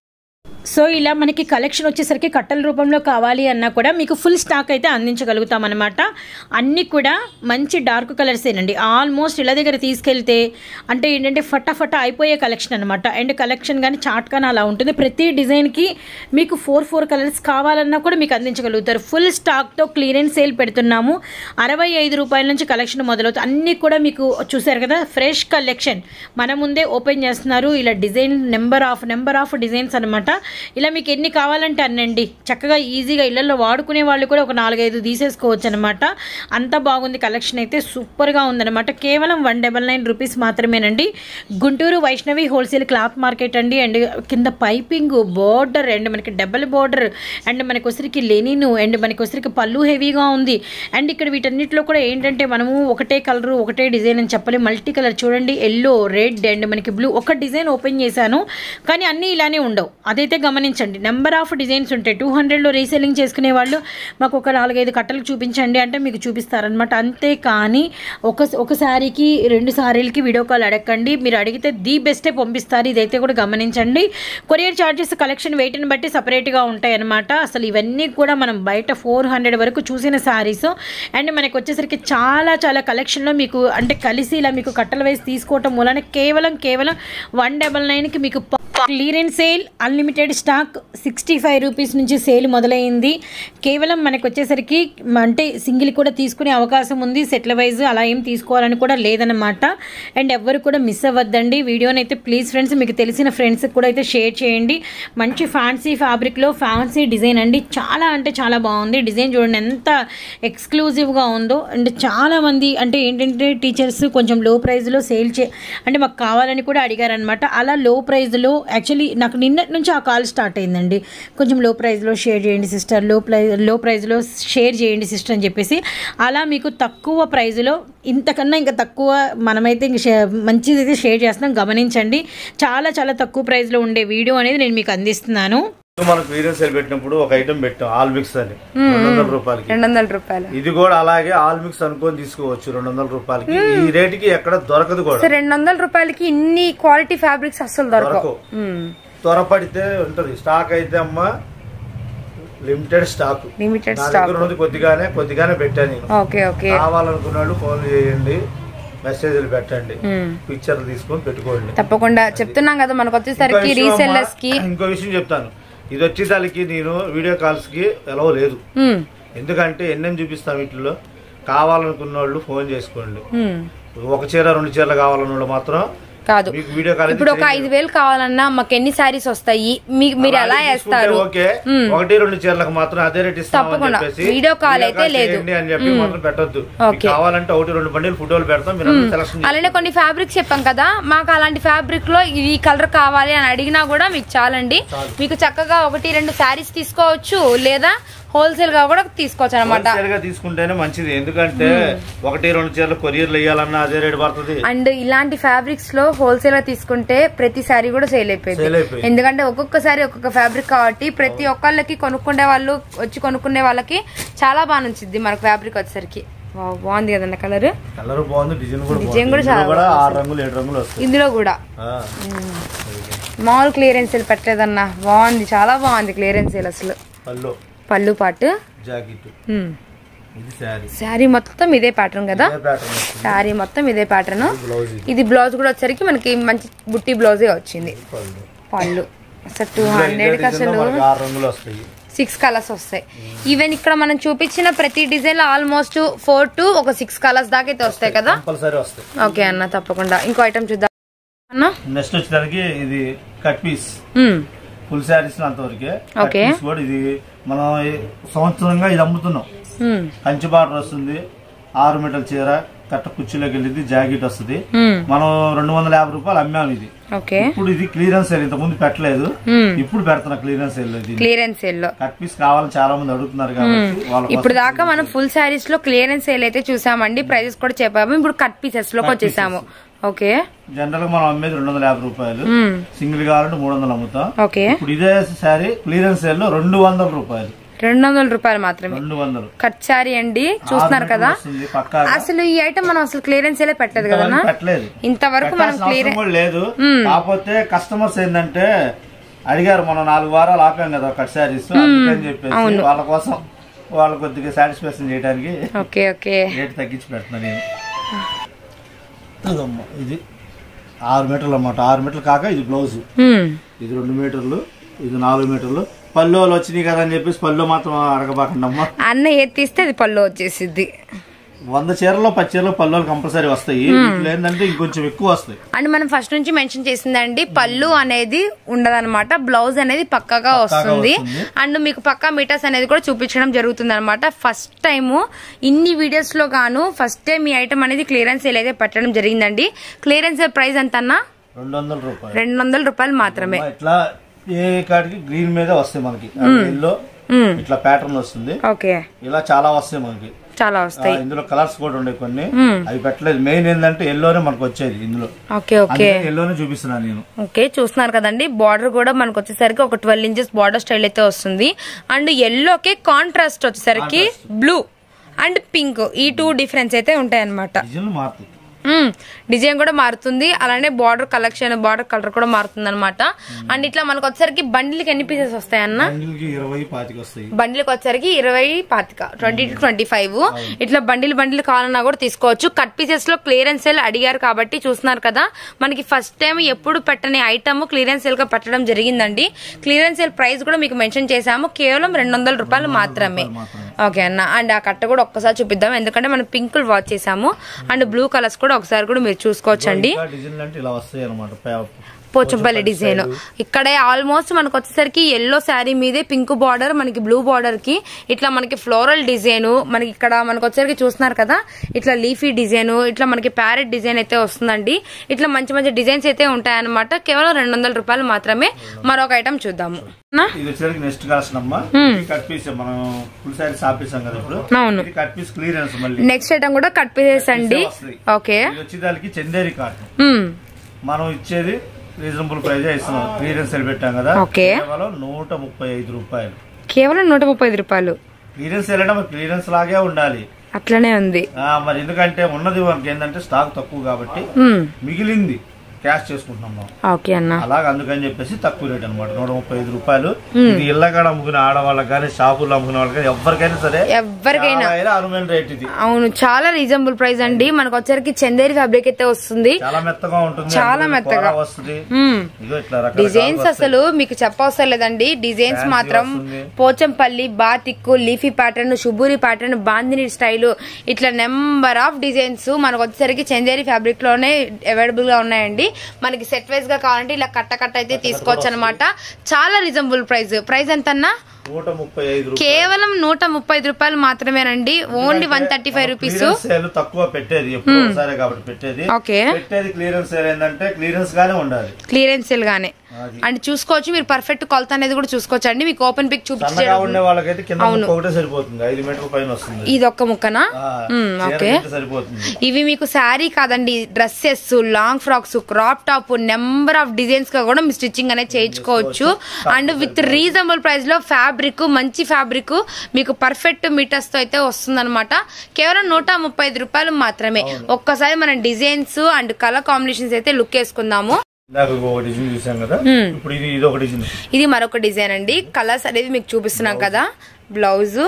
సో ఇలా మనకి కలెక్షన్ వచ్చేసరికి కట్టల రూపంలో కావాలి అన్నా కూడా మీకు ఫుల్ స్టాక్ అయితే అందించగలుగుతాం అనమాట అన్నీ కూడా మంచి డార్క్ కలర్సేనండి ఆల్మోస్ట్ ఇలా దగ్గర తీసుకెళ్తే అంటే ఏంటంటే ఫటాఫట అయిపోయే కలెక్షన్ అనమాట అండ్ కలెక్షన్ కానీ చాట్ కానీ అలా ఉంటుంది ప్రతి డిజైన్కి మీకు ఫోర్ ఫోర్ కలర్స్ కావాలన్నా కూడా మీకు అందించగలుగుతారు ఫుల్ స్టాక్తో క్లియరెన్స్ సేల్ పెడుతున్నాము అరవై ఐదు రూపాయల నుంచి కలెక్షన్ మొదలవుతుంది అన్నీ కూడా మీకు చూసారు కదా ఫ్రెష్ కలెక్షన్ మన ముందే ఓపెన్ చేస్తున్నారు ఇలా design number of number of designs అనమాట ఇలా మీకు ఎన్ని కావాలంటే అన్నండి చక్కగా ఈజీగా ఇళ్లలో వాడుకునే వాళ్ళు కూడా ఒక నాలుగైదు తీసేసుకోవచ్చు అనమాట అంత బాగుంది కలెక్షన్ అయితే సూపర్గా ఉందన్నమాట కేవలం వన్ డబల్ నైన్ రూపీస్ మాత్రమేనండి Guntur Vaishnavi wholesale cloth market అండి అండ్ కింద పైపింగ్ బోర్డర్ అండ్ మనకి డబల్ బోర్డర్ అండ్ మనకి వచ్చరికి లెనిన్ అండ్ మనకి వచ్చరికి పళ్ళు హెవీగా ఉంది అండ్ ఇక్కడ వీటన్నిటిలో కూడా ఏంటంటే మనము ఒకటే కలర్ ఒకటే డిజైన్ అని చెప్పలేం మల్టీ కలర్ చూడండి ఎల్లో రెడ్ అండ్ మనకి బ్లూ ఒక డిజైన్ ఓపెన్ చేశాను కానీ అన్నీ ఇలానే ఉండవు అదైతే గమనించండి నెంబర్ ఆఫ్ డిజైన్స్ ఉంటాయి టూ హండ్రెడ్లో రీసెల్లింగ్ చేసుకునే వాళ్ళు మాకు ఒక నాలుగైదు కట్టలు చూపించండి అంటే మీకు చూపిస్తారనమాట అంతే కానీ ఒక ఒక శారీకి రెండు శారీలకి వీడియో కాల్ అడగండి మీరు అడిగితే ది బెస్టే పంపిస్తారు ఇదైతే కూడా గమనించండి కొరియర్ ఛార్జెస్ కలెక్షన్ వెయిట్ని బట్టి సపరేట్గా ఉంటాయి అనమాట అసలు ఇవన్నీ కూడా మనం బయట ఫోర్ హండ్రెడ్ వరకు చూసిన శారీస్ అండ్ మనకి వచ్చేసరికి చాలా చాలా కలెక్షన్లో మీకు అంటే కలిసి ఇలా మీకు కట్టల వేసి తీసుకోవటం మూలన కేవలం కేవలం వన్ డబల్ నైన్కి మీకు clearance sale unlimited stock sixty five rupees నుంచి సేల్ మొదలైంది కేవలం మనకు వచ్చేసరికి అంటే సింగిల్ కూడా తీసుకునే అవకాశం ఉంది సెట్ల వైజ్ అలా ఏం తీసుకోవాలని కూడా లేదనమాట అండ్ ఎవ్వరు కూడా మిస్ అవ్వద్దండి వీడియోని అయితే ప్లీజ్ ఫ్రెండ్స్ మీకు తెలిసిన ఫ్రెండ్స్కి కూడా అయితే షేర్ చేయండి మంచి ఫ్యాన్సీ ఫ్యాబ్రిక్లో ఫ్యాన్సీ డిజైన్ అండి చాలా అంటే చాలా బాగుంది డిజైన్ చూడండి ఎంత ఎక్స్క్లూజివ్గా ఉందో అండ్ చాలామంది అంటే ఏంటంటే టీచర్స్ కొంచెం లో ప్రైస్లో సేల్ చే అంటే మాకు కావాలని కూడా అడిగారనమాట అలా లో ప్రైస్లో యాక్చువల్లీ నాకు నిన్నటి నుంచి ఆ కాల్ స్టార్ట్ అయిందండి కొంచెం లో ప్రైస్లో షేర్ చేయండి సిస్టర్ లో ప్రై లో ప్రైస్లో షేర్ చేయండి సిస్టర్ అని చెప్పేసి అలా మీకు తక్కువ ప్రైస్లో ఇంతకన్నా ఇంకా తక్కువ మనమైతే ఇంక షే- మంచిది అయితే షేర్ చేస్తున్నాం గమనించండి చాలా చాలా తక్కువ ప్రైస్లో ఉండే వీడియో అనేది నేను మీకు అందిస్తున్నాను మనం క్లియరెన్స్ సేల్ పెట్టినప్పుడు ఒక ఐటమ్ పెట్టాం ఆల్ మిక్స్ అని రెండు వందల రూపాయలకి రెండు వందల రూపాయలు ఇది కూడా అలాగే ఆల్ మిక్స్ అనుకొని తీసుకోవచ్చు రెండు వందల రూపాయలకి ఈ రేటుకి ఎక్కడ దొరకదు కూడా సో రెండు వందల రూపాయలకి ఇన్ని క్వాలిటీ ఫ్యాబ్రిక్స్ అస్సలు దొరకవు దొరకవు మ్మ్. త్వరపడితే ఉంటది స్టాక్ అయితే అమ్మ లిమిటెడ్ స్టాక్ లిమిటెడ్ నా స్టాక్ దగ్గర ఉన్నది కొద్దిగానే కొద్దిగానే పెట్టాను నేను ఓకే ఓకే కావాలనుకున్న వాళ్ళు ఫోన్ చేయండి మెసేజ్లు పెట్టండి మ్మ్. పిక్చర్లు తీసుకొని పెట్టుకోండి తప్పకుండా చెప్తున్నాం కదా మనకు వచ్చేసరికి ఇంకో విషయం రీసెల్లర్స్ కి అమ్మా, ఇంకో విషయం చెప్తాను ఇది వచ్చేసరికి నేను వీడియో కాల్స్ కి ఎలవ లేదు మ్మ్. ఎందుకంటే ఎన్నెన్ని చూపిస్తాం వీటిలో కావాలనుకున్న వాళ్ళు ఫోన్ చేసుకోండి మ్మ్. ఒక చీర రెండు చీరలు కావాలన్న వాళ్ళు మాత్రం కాదు మీకు వీడియో కాల్ ఇప్పుడు ఒక ఐదు వేలు కావాలన్నా మాకు ఎన్ని శారీస్ వస్తాయి మీ- మీరు ఎలా వేస్తారు ఓకే ఒకటి రెండు చీరలకు మాత్రం అదే రేట్ ఇస్తాం తప్పకుండా. చెప్పేసి వీడియో కాల్ వీడియో అయితే కాల్ లేదు. చేయండి అని చెప్పి మాత్రం పెట్టొద్దు ఓకే. మీకు కావాలంటే ఒకటి రెండు బండిలు ఫోటోలు పెడతాం మీరు సెలక్షన్ అలానే కొన్ని ఫ్యాబ్రిక్స్ చెప్పాం కదా మాకు అలాంటి ఫ్యాబ్రిక్ లో ఈ కలర్ కావాలి అని అడిగినా కూడా మీకు చాలండి మీకు చక్కగా ఒకటి రెండు శారీస్ తీసుకోవచ్చు లేదా హోల్సేల్ గా కూడా తీసుకోవచ్చు అనమాట హోల్సేల్ గా తీసుకుంటేనే మంచిది ఎందుకంటే ఒకటి రెండు చీరలు కొరియర్లు వేయాలన్నా అదే రేట్ పడుతుంది అండ్ ఇలాంటి ఫ్యాబ్రిక్స్ లో హోల్సేల్ గా తీసుకుంటే ప్రతి సారీ కూడా సేల్ అయిపోయింది Sale అయిపోయింది. ఎందుకంటే ఒక్కొక్కసారి ఒక్కొక్క ఫ్యాబ్రిక్ కాబట్టి ప్రతి ఒక్కళ్ళకి కొనుక్కునే వాళ్ళు వచ్చి కొనుక్కునే వాళ్ళకి చాలా బాగా నచ్చింది మనకు ఫ్యాబ్రిక్ వచ్చేసరికి వావ్, బాగుంది కదన్న కలర్ కలర్ బాగుంది డిజైన్ కూడా Design బాగుంది కూడా ఇందులో చాలా కూడా ఆరు రంగులు ఏడు రంగులు వస్తాయి ఇందులో కూడా ఆ. మామూలు క్లియరెన్స్ సేల్ పెట్టలేదన్న బాగుంది చాలా బాగుంది క్లియరెన్స్ సేల్ అసలు పళ్ళు పళ్ళు పాటు జాకెట్ హ్మ్. ఇది శారీ శారీ మొత్తం ఇదే ప్యాటర్న్ కదా ఇదే ప్యాటర్న్ వస్తుంది శారీ మొత్తం ఇదే ప్యాటర్న్ బ్లౌజ్ ఇది ఇది బ్లౌజ్ కూడా వచ్చేసరికి మనకి మంచి బుట్టి బ్లౌజే వచ్చింది పళ్ళు పళ్ళు అసలు టూ ఇందులో ఇదే హండ్రెడ్ కి డిజైన్ లో అసలు మనకి ఆరు రంగులు వస్తాయి సిక్స్ కలర్స్ వస్తాయి ఈవెన్ ఇక్కడ మనం చూపించిన ప్రతి డిజైన్ లో ఆల్మోస్ట్ ఫోర్ టు ఒక సిక్స్ కలర్స్ దాకా అయితే వస్తాయి కదా కంపల్సరీ వస్తాయి ఓకే అన్న తప్పకుండా ఇంకో ఐటమ్ చూద్దాం అన్న నెక్స్ట్ వచ్చేసరికి ఇది కట్ పీస్ మ్మ్. ఫుల్ శారీస్ అంతవరకే కట్ ఓకే. పీస్ కూడా ఇది మనం ఈ సంవత్సరంగా ఇది అమ్ముతున్నాం మ్మ్. కంచి బార్డర్ వస్తుంది ఆరు మీటర్ల చీర కట్ట కుర్చీలోకి వెళ్ళింది జాకెట్ వస్తుంది మ్మ్. మనం రెండు వందల యాభై రూపాయలు అమ్మాము ఇది ఓకే ఇప్పుడు ఇది క్లియరెన్స్ సేల్ ఇంత ముందు పెట్టలేదు మ్మ్. ఇప్పుడు పెడుతున్నా క్లియరెన్స్ సేల్ ఇది క్లియరెన్స్ సేల్ లో కట్ పీస్ కావాలని చాలా మంది అడుగుతున్నారు కాబట్టి వాళ్ళ కోసం ఇప్పుడు దాకా మనం ఫుల్ శారీస్ లో క్లియరెన్స్ సేల్ అయితే చూసామండి ప్రైజెస్ కూడా చెప్పాము ఇప్పుడు కట్ పీసెస్ లోకి వచ్చేసాము ఓకే జనరల్ గా మనం అమ్మేది రెండు వందల యాభై రూపాయలు మ్మ్. సింగిల్ కావాలంటే మూడు వందలు అమ్ముతాం ఓకే ఇప్పుడు ఇదే శారీ క్లియరెన్స్ సేల్ లో రెండు వందల రూపాయలు రెండు వందల రూపాయలు మాత్రమే రెండు వందలు కట్ శారీ అండి చూస్తున్నారు కదా వస్తుంది పక్కాగా. అసలు ఈ ఐటమ్ మనం అసలు క్లియరెన్స్ సేలే పెట్టలేదు కదా ఇంతవరకు పెట్టలేదు ఇంతవరకు మనం పెట్టాల్సిన క్లియర్ అవసరం కూడా లేదు కాకపోతే కస్టమర్స్ ఏంటంటే అడిగారు మనం నాలుగు వారాలు ఆపాం కదా కట్ శారీస్ అందుకని చెప్పేసి వాళ్ళ కోసం వాళ్ళ కొద్దిగా సాటిస్ఫాక్షన్ చేయడానికి ఓకే ఓకే రేట్ తగ్గించి పెడుతున్నా నేను ఇదమ్మా, ఇది ఆరు మీటర్లు అన్నమాట ఆరు మీటర్లు కాక ఇది బ్లౌజ్ మ్మ్. ఇది రెండు మీటర్లు ఇది నాలుగు మీటర్లు పళ్ళు వచ్చినాయి కదా అని చెప్పేసి పళ్ళు మాత్రం అడగబాకండి అమ్మా అన్న ఏది తీస్తే అది పళ్ళు వచ్చేసిద్ది వంద చీరలో పది చీరలో పళ్ళు కంపల్సరీ వస్తాయి వీటిలో ఏంటంటే ఇంకొంచెం ఎక్కువ వస్తాయి అండ్ మనం ఫస్ట్ నుంచి మెన్షన్ చేసిందండి పళ్ళు అనేది ఉండదన్నమాట బ్లౌజ్ అనేది పక్కాగా వస్తుంది వస్తుంది. అండ్ మీకు పక్కా మీటర్స్ అనేది కూడా చూపించడం జరుగుతుంది అనమాట ఫస్ట్ టైం ఇన్ని వీడియోస్ లో గాను ఫస్ట్ టైం ఈ ఐటమ్ అనేది క్లియరెన్స్ సేల్ అయితే పెట్టడం జరిగిందండి క్లియరెన్స్ ప్రైస్ ఎంత అన్నా రెండు వందల రూపాయలు రెండు వందల రూపాయలు మాత్రమే ఇట్లా ఏ కాడికి గ్రీన్ మీద వస్తాయి మనకి ఎల్లో మ్మ్. ఇట్లా ప్యాటర్న్ వస్తుంది ఓకే ఇలా చాలా వస్తాయి మనకి చాలా ఆ, వస్తాయి ఇందులో కలర్స్ కూడా ఉండే కొన్ని అవి పెట్టలేదు మెయిన్ ఏంటంటే ఎల్లోనే మనకు వచ్చేది ఇందులో ఓకే ఓకే అందుకే ఎల్లోనే చూపిస్తున్నాను నేను ఓకే చూస్తున్నారు కదండి బార్డర్ కూడా మనకు వచ్చేసరికి ఒక ట్వెల్వ్ ఇంచెస్ బార్డర్ స్టైల్ అయితే వస్తుంది అండ్ ఎల్లోకి కాంట్రాస్ట్ వచ్చేసరికి బ్లూ అండ్ పింక్ ఈ టూ డిఫరెన్స్ అయితే ఉంటాయి అనమాట డిజైన్లు మారుతుంది డిజైన్ కూడా మారుతుంది అలానే బార్డర్ కలెక్షన్ బార్డర్ కలర్ కూడా మారుతుంది అనమాట అండ్ ఇట్లా మనకు వచ్చేసరికి బండిల్కి ఎన్ని పీసెస్ వస్తాయన్న బండిల్కి ఇరవై పాతికి వస్తాయి బండిల్కి వచ్చేసరికి ఇరవై పాతిక ట్వంటీ టు ట్వంటీ ఫైవ్ ఇట్లా బండిల్ బండిల్ కావాలన్నా కూడా తీసుకోవచ్చు కట్ పీసెస్ లో క్లియరెన్స్ సేల్ అడిగారు కాబట్టి చూస్తున్నారు కదా మనకి ఫస్ట్ టైం ఎప్పుడు పెట్టని ఐటమ్ క్లియరెన్స్ సేల్ గా పెట్టడం జరిగిందండి క్లియరెన్స్ సేల్ ప్రైస్ కూడా మీకు మెన్షన్ చేశాము కేవలం రెండు వందల రూపాయలు మాత్రమే ఓకే అన్న అండ్ ఆ కట్ట కూడా ఒక్కసారి చూపిద్దాం ఎందుకంటే మనం పింక్ వాచ్ చేసాము అండ్ బ్లూ కలర్స్ కూడా ఒకసారి కూడా మీరు చూసుకోవచ్చండి ఇంకా డిజైన్లు అంటే ఇలా వస్తాయి అనమాట పోచంపల్లి డిజైన్ ఇక్కడే ఆల్మోస్ట్ మనకు వచ్చేసరికి ఎల్లో శారీ మీదే పింక్ బార్డర్ మనకి బ్లూ బార్డర్ కి ఇట్లా మనకి ఫ్లోరల్ డిజైన్ మనకి ఇక్కడ మనకు వచ్చేసరికి చూస్తున్నారు కదా ఇట్లా లీఫీ డిజైన్ ఇట్లా మనకి ప్యారెట్ డిజైన్ అయితే వస్తుందండి ఇట్లా మంచి మంచి డిజైన్స్ అయితే ఉంటాయన్నమాట కేవలం రెండు వందల రూపాయలు మాత్రమే మరొక ఐటమ్ చూద్దాము నా? ఇది వచ్చేసరికి నెక్స్ట్ కాస్ట్ అమ్మా ఇది కట్ పీస్ మనం ఫుల్ సారీ సాపేసాం కదా ఇప్పుడు అవును. ఇది కట్ పీస్ క్లియరెన్స్ మళ్ళీ నెక్స్ట్ ఐటమ్ కూడా కట్ పీసెస్ అండి వస్తాయి. ఓకే ఇది వచ్చేదానికి చందేరి కాటన్ మ్మ్. మనం ఇచ్చేది రీజనబుల్ ప్రైజ్ ఇస్తున్నాం క్లియరెన్స్ సెల్ పెట్టాం కదా ఓకే. కేవలం నూట ముప్పై ఐదు రూపాయలు కేవలం నూట ముప్పై ఐదు రూపాయలు క్లియరెన్స్ వెళ్ళడం క్లియరెన్స్ లాగే ఉండాలి అట్లనే ఉంది ఆ, మరి ఎందుకంటే ఉన్నది మనకి ఏంటంటే స్టాక్ తక్కువ కాబట్టి మ్మ్. మిగిలింది క్యాష్ చేసుకుంటున్నాం మనం ఓకే అన్న అలాగ అందుకని చెప్పేసి తక్కువ రేట్ అనమాట నూట ముప్పై ఐదు రూపాయలు ఇది ఇళ్ళకాడ అమ్ముకునే ఆడవాళ్ళకి కానీ షాపుల్లో అమ్ముకునే వాళ్ళకి కానీ ఎవరికైనా సరే ఎవరికైనా చాలా అనుమైన రేట్ ఇది అవును చాలా రీజనబుల్ ప్రైస్ అండి మనకు వచ్చరికి చందేరి ఫ్యాబ్రిక్ అయితే వస్తుంది చాలా మెత్తగా ఉంటుంది చాలా అందులో మెత్తగా. కూర వస్తుంది మ్మ్. ఇదిగో ఇట్లా రకరకాలు డిజైన్స్ వస్తాయి. అసలు మీకు చెప్పవసరం లేదండి డిజైన్స్ Fancy మాత్రం వస్తుంది. పోచంపల్లి బాతిక్కు లీఫీ ప్యాటర్న్ శుభూరి ప్యాటర్న్ బాందిని స్టైల్ ఇట్లా నెంబర్ ఆఫ్ డిజైన్స్ మనకు వచ్చేసరికి చందేరి ఫ్యాబ్రిక్ లోనే అవైలబుల్ గా ఉన్నాయండి మనకి సెట్ వైజ్ గా కావాలంటే ఇలా కట్ట కట్ట అయితే తీసుకోవచ్చు అనమాట చాలా రీజనబుల్ ప్రైస్ ప్రైస్ ఎంతన్నా నూట ముప్పై ఐదు రూపాయలు కేవలం నూట ముప్పై ఐదు రూపాయలు మాత్రమేనండి only one thirty five rupees clearance sale తక్కువ పెట్టేది ఎప్పుడు ఒకసారి కాబట్టి పెట్టేది ఓకే పెట్టేది క్లియరెన్స్ సేల్ ఏంటంటే క్లియరెన్స్ గానే ఉండాలి క్లియరెన్స్ సేల్ గానే అది. అండ్ చూసుకోవచ్చు మీరు పర్ఫెక్ట్ కొలత అనేది కూడా చూసుకోవచ్చు అండి మీకు ఓపెన్ పిక్ సన్నగా చూపించే ఉండే వాళ్ళకైతే కింద ముక్క ఒకటే సరిపోతుంది ఐదు మీటర్ల పైన వస్తుంది ఇది ఒక్క ముక్కనా ఆ, మ్మ్, చీర ఓకే కడితే సరిపోతుంది ఇవి మీకు శారీ కాదండి dresses long frocks crop top number of designs గా కూడా మీ స్టిచ్చింగ్ అనేది చేయించుకోవచ్చు అండ్ విత్ రీజనబుల్ ప్రైస్ లో ఫ్యాబ్రిక్ మంచి ఫ్యాబ్రిక్ మీకు పర్ఫెక్ట్ మీటర్స్ తో అయితే వస్తుందన్నమాట కేవలం నూట ముప్పై ఐదు రూపాయలు మాత్రమే ఒక్కసారి మనం డిజైన్స్ అండ్ కలర్ కాంబినేషన్స్ అయితే లుక్ వేసుకుందాము ఇందాక ఒక డిజైన్ చూసాం కదా ఇప్పుడు ఇది ఇది ఒక డిజైన్ ఇది మరొక డిజైన్ అండి కలర్స్ అనేది మీకు చూపిస్తున్నాం కదా బ్లౌజ్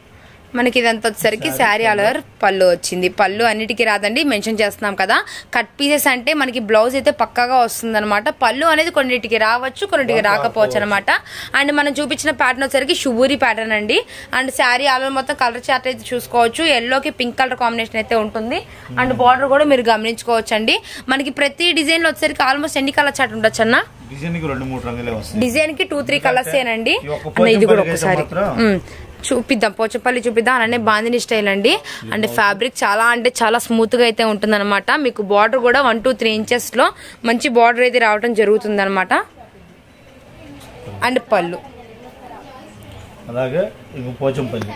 మనకి ఇదంతా వచ్చేసరికి శారీ అలర్ పళ్ళు వచ్చింది పళ్ళు అన్నిటికీ రాదండి మెన్షన్ చేస్తున్నాం కదా కట్ పీసెస్ అంటే మనకి బ్లౌజ్ అయితే పక్కాగా వస్తుంది అనమాట పళ్ళు అనేది కొన్నిటికి రావచ్చు కొన్నిటికి రాకపోవచ్చు అనమాట అండ్ మనం చూపించిన ప్యాటర్న్ వచ్చేసరికి శుభూరి ప్యాటర్న్ అండి అండ్ శారీ అలర్ మొత్తం కలర్ చార్ట్ అయితే చూసుకోవచ్చు ఎల్లోకి పింక్ కలర్ కాంబినేషన్ అయితే ఉంటుంది అండ్ బార్డర్ కూడా మీరు గమనించుకోవచ్చు అండి మనకి ప్రతి డిజైన్ లో వచ్చేసరికి ఆల్మోస్ట్ ఎన్ని కలర్ చార్ట్ ఉండొచ్చు అన్న డిజైన్ కి రెండు మూడు రంగులే వస్తాయి డిజైన్ కి టూ త్రీ కలర్స్ ఏనండి ఈ ఒక్క అన్న ఇది కూడా పోచంపల్లికి అయితే ఒకసారి మాత్రం ఉమ్, చూపిద్దాం పోచంపల్లి చూపిద్దాం అలానే బాందిని స్టైల్ అండి అంటే ఫ్యాబ్రిక్ చాలా అంటే చాలా స్మూత్ గా అయితే ఉంటుంది మీకు బార్డర్ కూడా వన్ టూ త్రీ ఇంచెస్ లో మంచి బార్డర్ అయితే రావడం జరుగుతుంది అనమాట అండ్ పళ్ళు అలాగే ఇంక పోచంపల్లి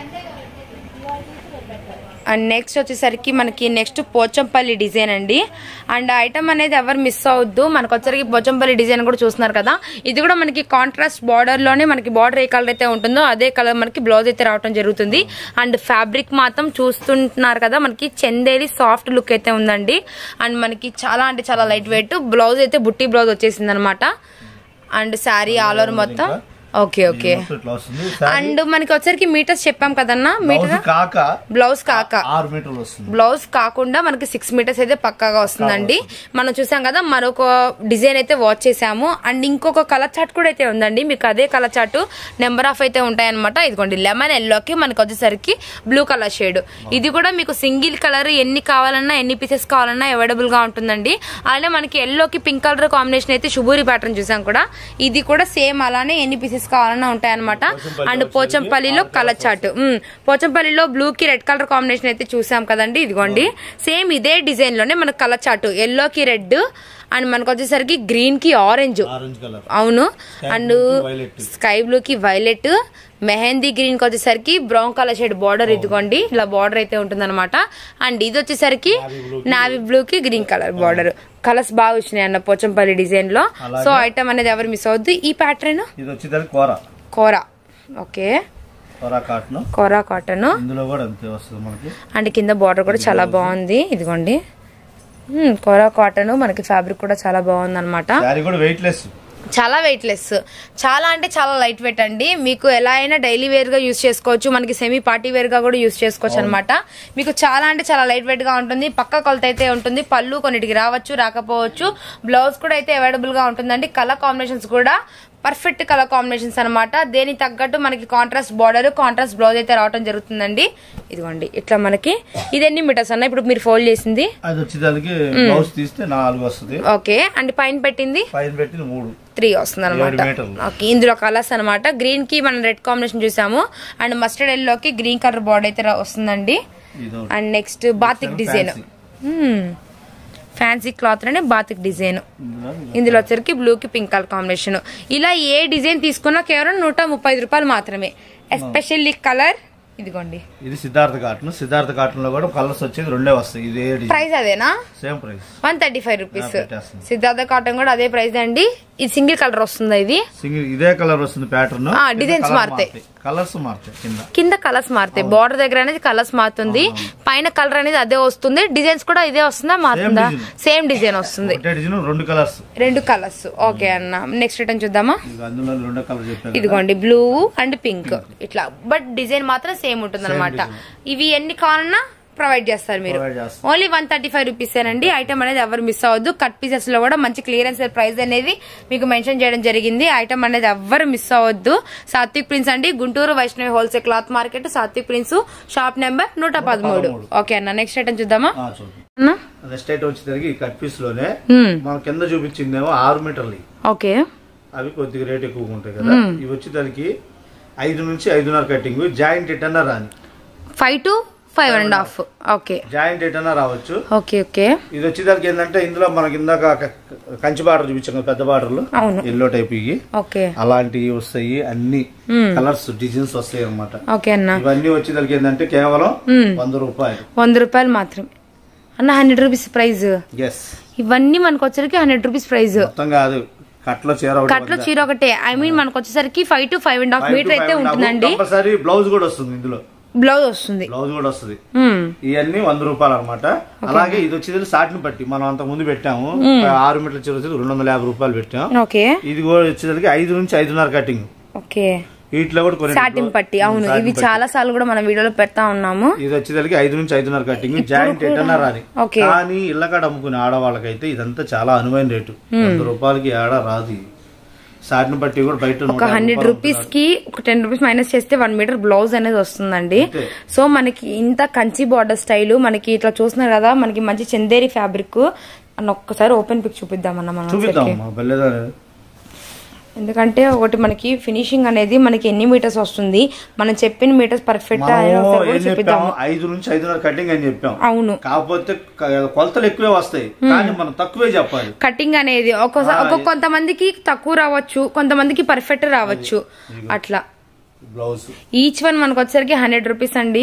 అండ్ నెక్స్ట్ వచ్చేసరికి మనకి నెక్స్ట్ పోచంపల్లి డిజైన్ అండి అండ్ ఐటమ్ అనేది ఎవరు మిస్ అవద్దు మనకు వచ్చరికి పోచంపల్లి డిజైన్ కూడా చూస్తున్నారు కదా ఇది కూడా మనకి కాంట్రాస్ట్ బార్డర్ లోనే మనకి బార్డర్ ఏ కలర్ అయితే ఉంటుందో అదే కలర్ మనకి బ్లౌజ్ అయితే రావడం జరుగుతుంది అండ్ ఫ్యాబ్రిక్ మాత్రం చూస్తుంటున్నారు కదా మనకి చందేరి సాఫ్ట్ లుక్ అయితే ఉందండి అండ్ మనకి చాలా అంటే చాలా లైట్ వెయిట్ బ్లౌజ్ అయితే బుట్టి బ్లౌజ్ వచ్చేసింది అనమాట అండ్ శారీ ఆల్ ఓవర్ మొత్తం ఓకే ఓకే మొత్తం ఇట్లా వస్తుంది అండ్ మనకి వచ్చరికి మీటర్స్ చెప్పాం కదన్నా బ్లౌజ్ మీటర్ కాక బ్లౌజ్ కాక ఆరు మీటర్లు వస్తుంది బ్లౌజ్ కాకుండా మనకి సిక్స్ మీటర్స్ అయితే పక్కాగా వస్తుందండి మనం చూసాం కదా మరొక డిజైన్ అయితే వాచ్ చేసాము అండ్ ఇంకొక కలర్ చార్ట్ కూడా అయితే ఉందండి మీకు అదే కలర్ చార్ట్ నెంబర్ ఆఫ్ అయితే ఉంటాయన్నమాట ఇదిగోండి లెమన్ ఎల్లోకి మనకి వచ్చేసరికి బ్లూ కలర్ షేడ్ ఇది కూడా మీకు సింగిల్ కలర్ ఎన్ని కావాలన్నా ఎన్ని పీసెస్ కావాలన్నా అవైలబుల్ గా ఉంటుందండి అలానే మనకి ఎల్లోకి పింక్ కలర్ కాంబినేషన్ అయితే శుభూరి ప్యాటర్న్ చూసాం కూడా ఇది కూడా సేమ్ అలానే ఎన్ని పీసెస్ కావాలన్నా ఉంటాయన్నమాట అండ్ పోచంపల్లిలో కలర్ చార్ట్ ఉమ్, పోచంపల్లిలో బ్లూ కి రెడ్ కలర్ కాంబినేషన్ అయితే చూసాం కదండి ఇదిగోండి సేమ్ ఇదే డిజైన్ లోనే మనకు కలర్ చార్ట్ ఎల్లో కి రెడ్ అండ్ మనకు వచ్చేసరికి గ్రీన్ కి ఆరెంజ్ ఆరెంజ్ కలర్ అవును అండ్ blue కి violet. స్కై బ్లూ కి వైలెట్ మెహందీ గ్రీన్ కి వచ్చేసరికి బ్రౌన్ కలర్ షేడ్ బార్డర్ ఇదిగోండి ఇలా బార్డర్ అయితే ఉంటుందన్నమాట అండ్ ఇది వచ్చేసరికి నావీ బ్లూ కి గ్రీన్ కలర్ బార్డర్ కలర్స్ బాగా వచ్చినాయి అన్న పోచంపల్లి డిజైన్ లో అలాగే. సో ఐటమ్ అనేది ఎవరు మిస్ అవద్దు ఈ ప్యాటర్న్ ఇది వచ్చేదానికి కూర కోర ఓకే కూర కాటన్ కోరా కాటన్ ఇందులో కూడా అంతే వస్తుంది మనకి అండ్ కింద బార్డర్ కూడా చాలా బాగుంది ఇదిగోండి మ్మ్, కోరా కాటన్ మనకి ఫ్యాబ్రిక్ కూడా చాలా బాగుంది అనమాట శారీ కూడా వెయిట్ లెస్ చాలా వెయిట్ లెస్ చాలా అంటే చాలా లైట్ వెయిట్ అండి మీకు ఎలా అయినా డైలీ వేర్ గా యూస్ చేసుకోవచ్చు మనకి సెమీ పార్టీ వేర్ గా కూడా యూస్ చేసుకోవచ్చు అనమాట మీకు చాలా అంటే చాలా లైట్ వెయిట్ గా ఉంటుంది పక్క కొలత అయితే ఉంటుంది పళ్ళు కొన్నిటికి రావచ్చు రాకపోవచ్చు బ్లౌజ్ కూడా అయితే అవైలబుల్ గా ఉంటుందండి కలర్ కాంబినేషన్స్ కూడా పర్ఫెక్ట్ కలర్ కాంబినేషన్స్ అన్నమాట దేనికి తగ్గట్టు మనకి కాంట్రాస్ట్ బార్డర్ కాంట్రాస్ట్ బ్లౌజ్ అయితే రావడం జరుగుతుందండి ఇదిగోండి ఇట్లా మనకి ఇది ఎన్ని మీటర్స్ అన్న ఇప్పుడు మీరు ఫోల్డ్ చేసింది అది వచ్చేదానికి బ్లౌజ్ తీస్తే నాలుగు వస్తుంది ఓకే అండ్ పైన పెట్టింది పైన పెట్టింది మూడు త్రీ వస్తుంది అనమాట ఏడు మీటర్లు. ఓకే ఇందులో కలర్స్ అనమాట గ్రీన్ కి మనం రెడ్ కాంబినేషన్ చూసాము అండ్ మస్టర్డ్ ఎల్లోకి గ్రీన్ కలర్ బార్డర్ అయితే రా- వస్తుందండి ఇది and next batik design fancy cloth అనే బాతిక్ డిజైన్ ఇందులో వచ్చరికి బ్లూ కి పింక్ కలర్ కాంబినేషన్ ఇలా ఏ డిజైన్ తీసుకున్నా కేవలం నూట ముప్పై ఐదు రూపాయలు మాత్రమే ఎస్పెషల్లీ కలర్ ఇదిగోండి ఇది సిద్ధార్థ కాటన్ సిద్ధార్థ కాటన్ లో కూడా కలర్స్ వచ్చేది రెండే వస్తాయి ఇదే డిజైన్ ప్రైస్ అదేనా same price one thirty five rupees ఆ, పెట్టేస్తాను. సిద్ధార్థ కాటన్ కూడా అదే ప్రైస్ అండి ఇది సింగిల్ కలర్ వస్తుందా ఇది సింగిల్ ఇదే కలర్ వస్తుంది ప్యాటర్న్ ఆ, designs మారుతాయి. కలర్స్ మారుతాయి కింద కింద కలర్స్ మారుతాయి బార్డర్ దగ్గర అనేది కలర్స్ మారుతుంది పైన కలర్ అనేది అదే వస్తుంది డిజైన్స్ కూడా ఇదే వస్తుందా మారుతుందా design. సేమ్ డిజైన్ వస్తుంది ఒకటే డిజైన్ రెండు కలర్స్ రెండు కలర్స్ ఓకే అన్న నెక్స్ట్ రిటర్న్ చూద్దామా ఇది అందులో రెండో కలర్ చెప్పాను కదా. ఇదిగోండి బ్లూ అండ్ పింక్ ఇట్లా బట్ డిజైన్ మాత్రం సేమ్ ఉంటుంది అనమాట ఇవి ఎన్ని కావాలన్నా ప్రొవైడ్ చేస్తారు మీరు Provide చేస్తాం. Only one thirty five rupees అండి ఐటమ్ అనేది ఎవరు మిస్ అవ్వద్దు కట్ పీసెస్ లో కూడా మంచి క్లియరెన్స్ ప్రైస్ అనేది మీకు మెన్షన్ చేయడం జరిగింది ఐటమ్ అనేది ఎవ్వరు మిస్ అవ్వద్దు సాత్విక్ ప్రిన్స్ అండి Guntur Vaishnavi wholesale cloth market Satvik prints shop number నూట పదమూడు ఓకే అన్న నెక్స్ట్ ఐటమ్ చూద్దామా ఆ, చూడండి అన్న నెక్స్ట్ ఐటమ్ వచ్చేసరికి ఈ కట్ పీస్ లోనే Hmm. మనం కింద చూపించిందేమో ఆరు మీటర్లు ఓకే అవి కొద్దిగా రేట్ ఎక్కువగా ఉంటాయి కదా ఇవి వచ్చేసరికి ఐదు నుంచి ఐదున్నర కటింగ్ జాయింట్ ఎటన్నా రాని five to five and half okay joint ఎటన్నా రావచ్చు ఓకే ఓకే ఇది వచ్చేదానికి ఏంటంటే ఇందులో మనకి ఇందాక క- కంచి బార్డర్ చూపించాం కదా, పెద్ద బార్డర్లు అవును. ఎల్లో టైప్ ఇవి ఓకే అలాంటివి వస్తాయి అన్ని కలర్స్ డిజైన్స్ వస్తాయి అన్నమాట ఓకే అన్న ఇవన్నీ వచ్చేదానికి ఏంటంటే కేవలం వంద రూపాయలు వంద రూపాయలు మాత్రమే అన్న హండ్రెడ్ రూపీస్ ప్రైస్ ఎస్ ఇవన్నీ మనకు వచ్చరికి హండ్రెడ్ రూపీస్ ప్రైస్ మొత్తం కాదు కట్లో చీర ఒకటి కట్లో చీర ఒకటే ఐ మీన్ మనకు వచ్చేసరికి five to five and half metre అయితే ఉంటుందండి కంపల్సరీ బ్లౌజ్ కూడా వస్తుంది ఇందులో బ్లౌజ్ వస్తుంది బ్లౌజ్ కూడా వస్తుంది మ్మ్. ఇవన్నీ వంద రూపాయలు అనమాట అలాగే ఇది వచ్చేది సాటిని బట్టి మనం అంత ముందు పెట్టాము ఆరు మీటర్ల చీర వచ్చేది రెండు వందల యాభై రూపాయలు పెట్టాం ఓకే ఇది కూడా వచ్చేసరికి ఐదు నుంచి ఐదున్నర కటింగ్ ఓకే వీటిలో కూడా కొన్ని సాటిన్ పట్టి అవును సాటిన్ ఇవి పట్టి. చాలా సార్లు కూడా మనం వీడియోలో పెడతా ఉన్నాము ఇది వచ్చేసరికి ఐదు నుంచి ఐదున్నర కటింగ్ జాయింట్ ఎటన్నర అని ఓకే. కానీ ఇళ్ళకాడ అమ్ముకునే ఆడవాళ్ళకైతే ఇదంతా చాలా అనువైన రేటు వంద రూపాయలకి ఆడ రాదు ఇది. సాటిని బట్టి కూడా బయట నూట ఒక యాభై హండ్రెడ్ రూపాయలు రూపీస్ కి ఒక టెన్ రూపీస్ మైనస్ చేస్తే వన్ మీటర్ బ్లౌజ్ అనేది వస్తుందండి అంతే. సో మనకి ఇంత కంచి బార్డర్ స్టైల్ మనకి ఇట్లా చూస్తున్నారు కదా మనకి మంచి చందేరి ఫ్యాబ్రిక్ అన్న ఒక్కసారి ఓపెన్ పిక్ చూపిద్దామన్న మనం చూపిద్దాం ఒకసారికి. అమ్మా, బల్లేదా ఎందుకంటే ఒకటి మనకి ఫినిషింగ్ అనేది మనకి ఎన్ని మీటర్స్ వస్తుంది మనం చెప్పిన మీటర్స్ పర్ఫెక్ట్ మనము ఏం చెప్పాము చూపిద్దాము ఐదు నుంచి ఐదున్నర కటింగ్ అని చెప్పాం అవును కాకపోతే క- కొలతలు ఎక్కువే వస్తాయి కానీ మనం తక్కువే చెప్పాలి కటింగ్ అనేది ఒక్కోసారి ఒక్కొక్క కొంతమందికి తక్కువ రావచ్చు కొంతమందికి పర్ఫెక్ట్ రావచ్చు అట్లా బ్లౌజ్ ఈచ్ వన్ మనకు వచ్చేసరికి హండ్రెడ్ రూపీస్ అండి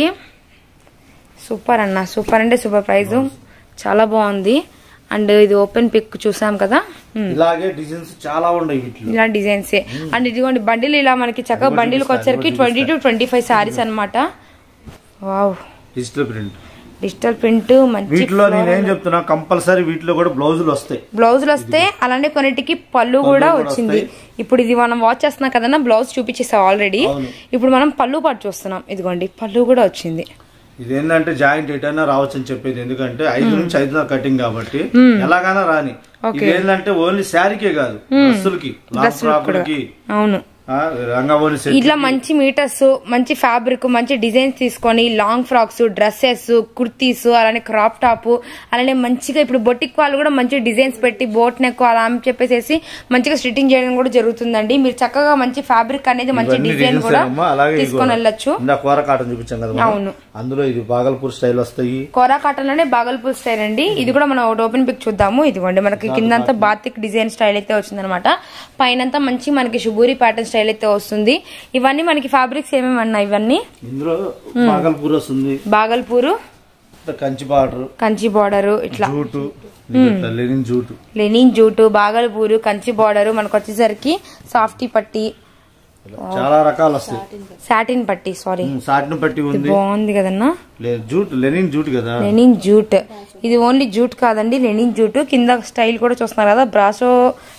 సూపర్ అన్న సూపర్ అంటే సూపర్ ప్రైస్ చాలా బాగుంది అండ్ ఇది ఓపెన్ పిక్ చూసాం కదా ఉమ్, ఇలాగే డిజైన్స్ చాలా ఉన్నాయి వీటిలో ఇలా డిజైన్స్ అండ్ ఇదిగోండి బండిలు ఇలా మనకి చక్కగా బండిలకు వచ్చరికి twenty to twenty five saris అనమాట wow digital print digital print మంచి వీటిలో నేనేం చెప్తున్నా కంపల్సరీ వీటిలో కూడా బ్లౌజులు వస్తాయి బ్లౌజులు వస్తే అలానే కొన్నిటికి పళ్ళు కూడా వచ్చింది ఇప్పుడు ఇది మనం వాచ్ చేస్తున్నాం కదన్నా బ్లౌజ్ చూపించేసాం ఆల్రెడీ అవును. ఇప్పుడు మనం పళ్ళు పాటు చూస్తున్నాం ఇదిగోండి పళ్ళు కూడా వచ్చింది ఇదేంటంటే జాయింట్ ఎటైనా రావచ్చు అని చెప్పేది ఎందుకంటే ఐదు నుంచి ఐదున్నర కటింగ్ కాబట్టి ఎలాగైనా రాని ఇదేంటంటే ఓన్లీ శారీకే కాదు డ్రెస్సులకి లాంగ్ ఫ్రాకులకి అవును ఆ, రంగవోని సెట్ ఇట్లా మంచి మీటర్స్ మంచి ఫ్యాబ్రిక్ మంచి డిజైన్స్ తీసుకొని లాంగ్ ఫ్రాక్స్ డ్రెస్సెస్ కుర్తీస్ అలానే క్రాప్ టాప్ అలానే మంచిగా ఇప్పుడు బొటిక్ వాళ్ళు కూడా మంచి డిజైన్స్ పెట్టి బోట్ నెక్ అలా అని చెప్పేసి మంచిగా స్టిట్టింగ్ చేయడం కూడా జరుగుతుందండి మీరు చక్కగా మంచి ఫ్యాబ్రిక్ అనేది మంచి ఇవన్నీ డిజైన్ designs కూడా ఏమమ్మా, అలాగే తీసుకొని వెళ్ళొచ్చు ఇందా కూర కాటన్ చూపించాం కదా మనం. అవును. అందులో ఇది బాగల్పూర్ స్టైల్ వస్తాయి కోరా కాటన్ లోనే బాగల్పూర్ స్టైల్ అండి ఇది కూడా మనం ఒకటి ఓపెన్ పిక్ చూద్దాము ఇదిగోండి మనకి కిందంతా బాతిక్ డిజైన్ స్టైల్ అయితే వచ్చిందనమాట పైనంతా మంచి మనకి షుబూరి ప్యాటర్న్ స్టైల్ అయితే వస్తుంది ఇవన్నీ మనకి ఫ్యాబ్రిక్స్ ఏమేమన్నా ఇవన్నీ ఇందులో బాగల్పూర్ వస్తుంది బాగల్పూరు కంచి బార్డర్ కంచి బార్డర్ ఇట్లా jute linen jute linen jute Bhagalpur Kanchi border మనకు వచ్చేసరికి సాఫ్టీ పట్టి చాలా రకాలు వస్తాయి సాటిన్ పట్టి సారీ సాటిన్ పట్టి ఉంది బాగుంది కదన్నా లే- జూట్ లెనిన్ జూట్ కదా లెనిన్ జూట్ ఇది ఓన్లీ జూట్ కాదండి లెనిన్ జూట్ కింద స్టైల్ కూడా చూస్తున్నారు కదా బ్రాసో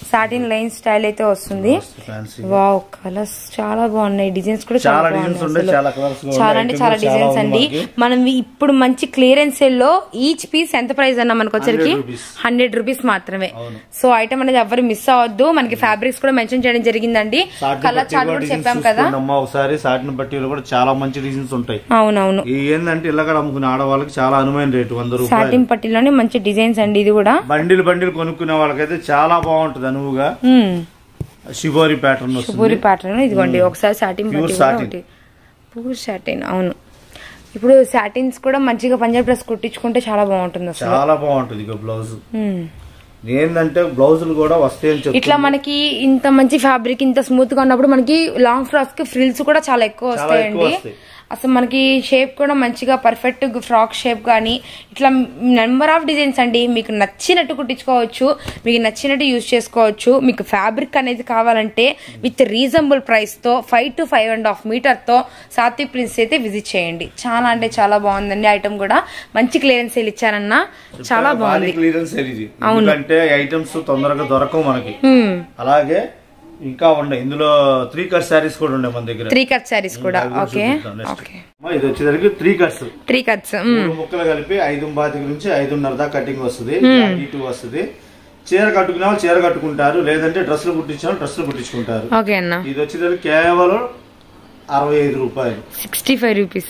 సాటిన్ లైన్ స్టైల్ అయితే వస్తుంది ఫ్యాన్సీ వావ్ కలర్స్ చాలా బాగున్నాయి డిజైన్స్ కూడా చాలా చాలా డిజైన్స్ బాగున్నాయి ఉన్నాయి అసలు. చాలా కలర్స్ చాలా అంటే చాలా డిజైన్స్ అండి మనం ఇప్పుడు మంచి క్లియరెన్స్ సేల్ లో ఈచ్ పీస్ ఎంత ప్రైస్ అన్న మనకు వచ్చరికి 100 rupees. హండ్రెడ్ రూపీస్ మాత్రమే అవును. సో ఐటమ్ అనేది ఎవరు మిస్ అవ్వద్దు మనకి ఫ్యాబ్రిక్స్ కూడా మెన్షన్ చేయడం జరిగిందండి కలర్ చార్ట్ కూడా చెప్పాం కదా అమ్మా ఒకసారి సాటిన్ బట్టీలు కూడా చాలా మంచి డిజైన్స్ ఉంటాయి అవునవును ఈ ఏంటంటే ఇళ్ళకడ అమ్ముకునే ఆడవాళ్ళకి చాలా అనుమైన రేటు వంద రూపాయలు సాటిన్ పట్టీలోనే మంచి డిజైన్స్ అండి ఇది కూడా బండిల్ బండిల్ కొనుక్కునే వాళ్ళకైతే చాలా బాగుంటది అనువుగా మ్మ్. షిబోరి ప్యాటర్న్ పూరి వస్తుంది ప్యాటర్న్ ఇదిగోండి ఒకసారి సాటిన్ Pure పట్టీ కూడా satin. ఒకటి పూర్ సాటిన్ అవును ఇప్పుడు సాటిన్స్ కూడా మంచిగా పంజాబ్ డ్రెస్ కుట్టించుకుంటే చాలా బాగుంటుంది అసలు చాలా బాగుంటది ఇక బ్లౌజ్ మ్మ్. ఏంటంటే బ్లౌజులు కూడా వస్తాయని చెప్తున్నా. ఇట్లా మనకి ఇంత మంచి ఫ్యాబ్రిక్ ఇంత స్మూత్ గా ఉన్నప్పుడు మనకి లాంగ్ ఫ్రాక్స్ కి ఫ్రిల్స్ కూడా చాలా ఎక్కువ చాలా వస్తాయండి ఎక్కువ వస్తాయి. అసలు మనకి షేప్ కూడా మంచిగా పర్ఫెక్ట్ ఫ్రాక్ షేప్ కానీ ఇట్లా నెంబర్ ఆఫ్ డిజైన్స్ అండి మీకు నచ్చినట్టు కుట్టించుకోవచ్చు మీకు నచ్చినట్టు యూజ్ చేసుకోవచ్చు మీకు ఫ్యాబ్రిక్ అనేది కావాలంటే విత్ రీజనబుల్ ప్రైస్ తో five to five and half metre తో సాత్విక్ ప్రిన్స్ అయితే విజిట్ చేయండి చాలా అంటే చాలా బాగుందండి ఐటమ్ కూడా మంచి క్లియరెన్స్ సేల్ ఇచ్చారన్న చాలా భారీ బాగుంది క్లియరెన్స్ ఇది ఎందుకంటే ఐటమ్స్ తొందరగా దొరకవు మనకి హ్మ్. అలాగే ఇంకా ఉన్నాయి ఇందులో త్రీ కట్ శారీస్ కూడా ఉన్నాయి మన దగ్గర త్రీ కట్ శారీస్ కూడా అవి కూడా ఓకే చూపిద్దాం next. ఓకే అమ్మా, ఇది వచ్చేసరికి త్రీ కట్స్ త్రీ కట్స్ మూడు ముక్కలు కలిపి ఐదు బాతిక నుంచి ఐదున్నర దాకా కటింగ్ వస్తుంది ఇటు వస్తుంది చీర కట్టుకునే వాళ్ళు చీర కట్టుకుంటారు లేదంటే డ్రెస్సులు కుట్టించిన వాళ్ళు డ్రెస్సులు కుట్టించుకుంటారు ఓకే అన్న ఇది వచ్చేసరికి కేవలం అరవై ఐదు రూపాయలు సిక్స్టీ ఫైవ్ రూపీస్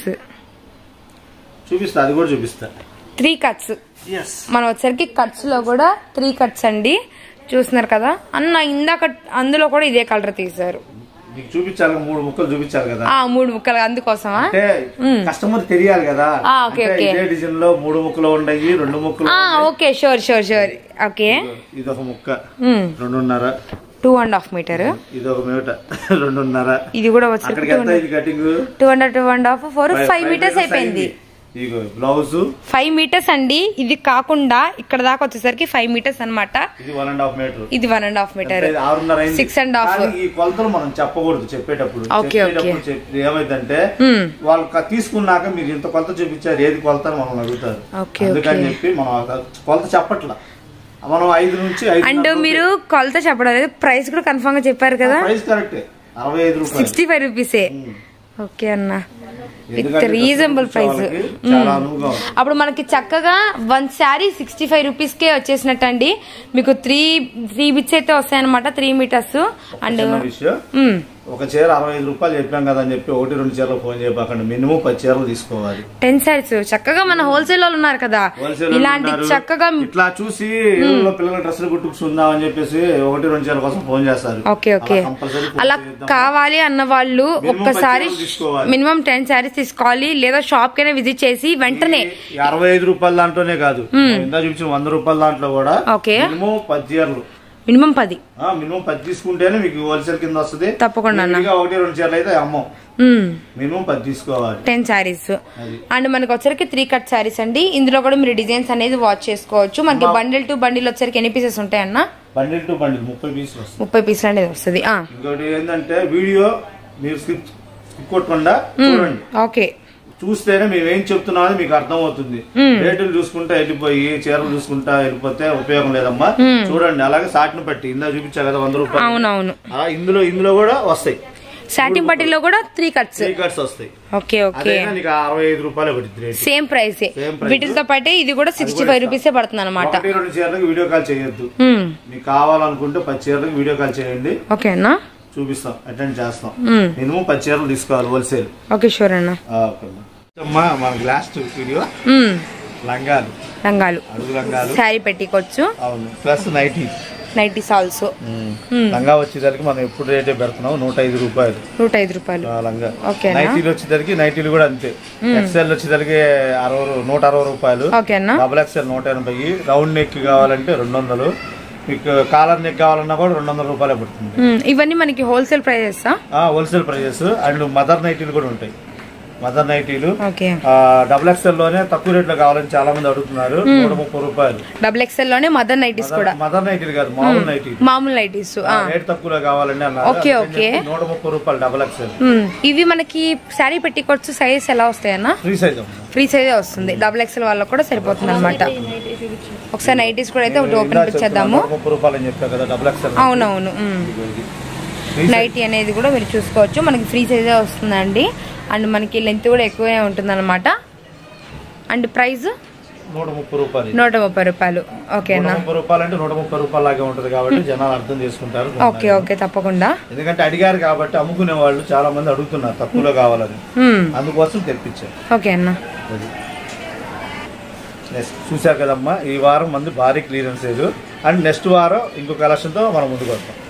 చూపిస్తా అది కూడా చూపిస్తా త్రీ కట్స్ ఎస్ మనం వచ్చరికి కట్స్ లో కూడా త్రీ కట్స్ అండి చూస్తున్నారు కదా అన్న ఇందాక అందులో కూడా ఇదే కలర్ తీశారు మీకు చూపించాలి మూడు ముక్కలు చూపించాలి కదా ఆ మూడు ముక్కలు అందుకోసమా అంటే కస్టమర్ తెలియాలి కదా ఆ, ఓకే, అంటే ఓకే. ఇదే డిజైన్ లో మూడు ముక్కలు ఉన్నాయి రెండు ముక్కలు ఆ okay sure sure sure okay ఇది ఒక ముక్క రెండున్నర టూ అండ్ హాఫ్ మీటర్ ఇది ఒక మీట రెండున్నర ఇది కూడా వచ్చి అక్కడికి ఎంత ఇది cutting two and two and half four five metres అయిపోయింది ఇగో బ్లౌజ్ ఫైవ్ మీటర్స్ అండి ఇది కాకుండా ఇక్కడ దాకా వచ్చేసరికి ఫైవ్ మీటర్స్ అన్నమాట ఇది వన్ అండ్ హాఫ్ మీటర్ ఇది వన్ అండ్ హాఫ్ మీటర్ అంటే ఆరున్నర అయింది. Six and half. కానీ ఈ కొలతలు మనం చెప్పకూడదు చెప్పేటప్పుడు ఓకే, చెప్పేటప్పుడు చెప్- ఏమైందంటే వాళ్ళు క- తీసుకున్నాక మీరు ఇంత కొలత చూపించారు ఏది కొలత అని మనం అడుగుతారు ఓకే, అందుకని చెప్పి మనం ఆ కొలత చెప్పట్లా మనం ఐదు నుంచి ఐదు అండ్ మీరు కొలత చెప్పడం లేదు ప్రైస్ కూడా కన్ఫర్మ్ గా చెప్పారు కదా ప్రైస్ కరెక్టే అరవై ఐదు రూపాయలు సిక్స్టీ ఫైవ్ రూపీసే ఓకే అన్న విత్ ఎందుకంటే రీజనబుల్ కస్టమర్ ప్రైస్ వాళ్ళకి చాలా అనువుగా ఉంది. అప్పుడు మనకి చక్కగా one sari sixty five rupees కే వచ్చేసినట్టు అండి మీకు త్రీ త్రీ బిట్స్ అయితే వస్తాయన్నమాట త్రీ మీటర్స్ అండ్ చిన్న విషయం ఒక చీర అరవై ఐదు రూపాయలు చెప్పాం కదా అని చెప్పి ఒకటి రెండు చీరలు ఫోన్ చేయకండి మినిమం పది చీరలు తీసుకోవాలి టెన్ శారీస్ చక్కగా మన హోల్సేల్ వాళ్ళు ఉన్నారు కదా Wholesale వాళ్ళు ఇలాంటి ఉన్నారు. చక్కగా ఇట్లా చూసి ఊళ్ళో పిల్లల డ్రెస్సులు కుట్టుకుందాం అని చెప్పేసి ఒకటి రెండు చీరల కోసం ఫోన్ చేస్తారు ఓకే ఓకే అలా compulsory phone అలా చేద్దాం. కావాలి అన్న వాళ్ళు Minimum ఒక్కసారి పది చీరలు తీసుకోవాలి. మినిమం టెన్ శారీస్ తీసుకోవాలి లేదా షాప్ కైనా విజిట్ చేసి వెంటనే ఈ అరవై ఐదు రూపాయల దాంట్లోనే కాదు ఇందా చూపించిన వంద రూపాయల దాంట్లో కూడా ఓకే. మినిమం పది చీరలు మినిమం పది ఆ, మినిమం పది తీసుకుంటేనే మీకు హోల్సేల్ కింద వస్తుంది తప్పకుండా అన్న. విడిగా ఒకటి రెండు చీరలు అయితే అమ్మం మినిమం పది తీసుకోవాలి టెన్ శారీస్ అది. అండ్ మనకి వచ్చరికి త్రీ కట్ శారీస్ అండి ఇందులో కూడా మీరు డిజైన్స్ అనేది వాచ్ చేసుకోవచ్చు మనకి బండిల్ టు బండిల్ వచ్చరికి ఎన్ని పీసెస్ ఉంటాయన్న బండిల్ టు బండిల్ ముప్పై పీసులు వస్తుంది ముప్పై పీసులు అనేది వస్తుంది ఆ. ఇంకోటి ఏంటంటే వీడియో మీరు స్కిప్ స్కిప్ కొట్టకుండా చూడండి ఓకే చూస్తేనే మేము ఏం చెప్తున్నామో మీకు అర్థం అవుతుంది రేటులు చూసుకుంటా వెళ్ళిపోయి చీరలు చూసుకుంటా వెళ్ళిపోతే ఉపయోగం లేదమ్మా చూడండి అలాగే సాటిని పట్టి ఇందా చూపించా కదా వంద రూపాయలు అవునవును అలా ఇందులో ఇందులో కూడా వస్తాయి సాటిన్ పట్టీలో కూడా త్రీ కట్స్ త్రీ కట్స్ వస్తాయి ఓకే ఓకే అదైనా నీకు అరవై ఐదు రూపాయలు పడుతుంది rate same price Same price. వీటితో పాటే ఇది కూడా సిక్స్టీ ఫైవ్ రూపీసే పడుతుంది అనమాట ఒకటి రెండు చీరలకు వీడియో కాల్ చేయొద్దు మీకు కావాలనుకుంటే పది చీరలకు వీడియో కాల్ చేయండి ఓకేనా చూపిస్తాం అటెండ్ చేస్తాం మినిమం పది చీరలు తీసుకోవాలి హోల్సేల్ ఓకే షూర్ అన్న అమ్మా మనకి లాస్ట్ వీడియో మ్మ్. లంగాలు రంగాలు అడుగు లంగాలు శారీ పెట్టుకోవచ్చు అవును ప్లస్ నైటీ నైటీస్ ఆల్సో లంగా వచ్చేసరికి మనం ఎప్పుడు రేటే పెడుతున్నాం నూట ఐదు రూపాయలు నూట ఐదు రూపాయలు ఆ లంగా ఓకేనా? నైటీలు వచ్చేసరికి నైటీలు కూడా అంతే ఎక్సెల్ వచ్చేసరికి అరవై రూ- నూట అరవై రూపాయలు ఓకేనా డబుల్ ఎక్సెల్ నూట ఎనభై రౌండ్ నెక్ కావాలంటే రెండు వందలు మీకు కాలర్ నెక్ కావాలన్నా కూడా రెండు వందల రూపాయలే పడుతుంది మ్మ్. ఇవన్నీ మనకి wholesale prices wholesale prices and mother నైటీలు కూడా ఉంటాయి మదర్ నైటీలు ఓకే డబుల్ ఎక్స్ఎల్ లోనే తక్కువ రేట్ లో కావాలని చాలా మంది అడుగుతున్నారు నూట ముప్పై రూపాయలు డబుల్ ఎక్స్ఎల్ లోనే మదర్ నైటీస్ కూడా మదర్ నైటీలు కాదు మామూలు నైటీలు మామూలు నైటీస్ రేట్ తక్కువలో కావాలండి అన్నారు ఓకే, అందుకని ఓకే. చెప్పి నూట ముప్పై రూపాయలు డబుల్ ఎక్స్ఎల్ ఇవి మనకి శారీ పెట్టికొచ్చు సైజ్ ఎలా వస్తాయన్నా ఫ్రీ సైజ్ అమ్మా ఫ్రీ సైజే వస్తుంది డబుల్ ఎక్స్ఎల్ వాళ్ళకి కూడా సరిపోతుంది అనమాట ఒకసారి నైటీస్ కూడా అయితే ఒకటి ఓపెన్ చేద్దాము నూట ముప్పై రూపాయలు అని చెప్పా కదా డబుల్ ఎక్స్ఎల్ అవునవును ఉమ్. నైటీ అనేది కూడా మీరు చూసుకోవచ్చు మనకి ఫ్రీ సైజే వస్తుందండి అండ్ మనకి లెంత్ కూడా ఎక్కువే ఉంటుంది అనమాట అండ్ ప్రైస్ నూట ముప్పై రూపాయలు నూట ముప్పై రూపాయలు నూట ఓకేనా ముప్పై రూపాయలు అంటే నూట ముప్పై రూపాయలు లాగే ఉంటది కాబట్టి జనాలు అర్థం చేసుకుంటారు ఓకే ఓకే తప్పకుండా ఎందుకంటే అడిగారు కాబట్టి అమ్ముకునే వాళ్ళు చాలా మంది అడుగుతున్నారు తక్కువలో కావాలని ఉమ్. అందుకోసం తెప్పించారు ఓకే అన్న అది నెక్స్ట్ చూశారు కదమ్మా ఈ వారం మంది భారీ క్లియరెన్స్ సేల్ అండ్ నెక్స్ట్ వారం ఇంకో కలెక్షన్తో మనం ముందుకు వస్తాం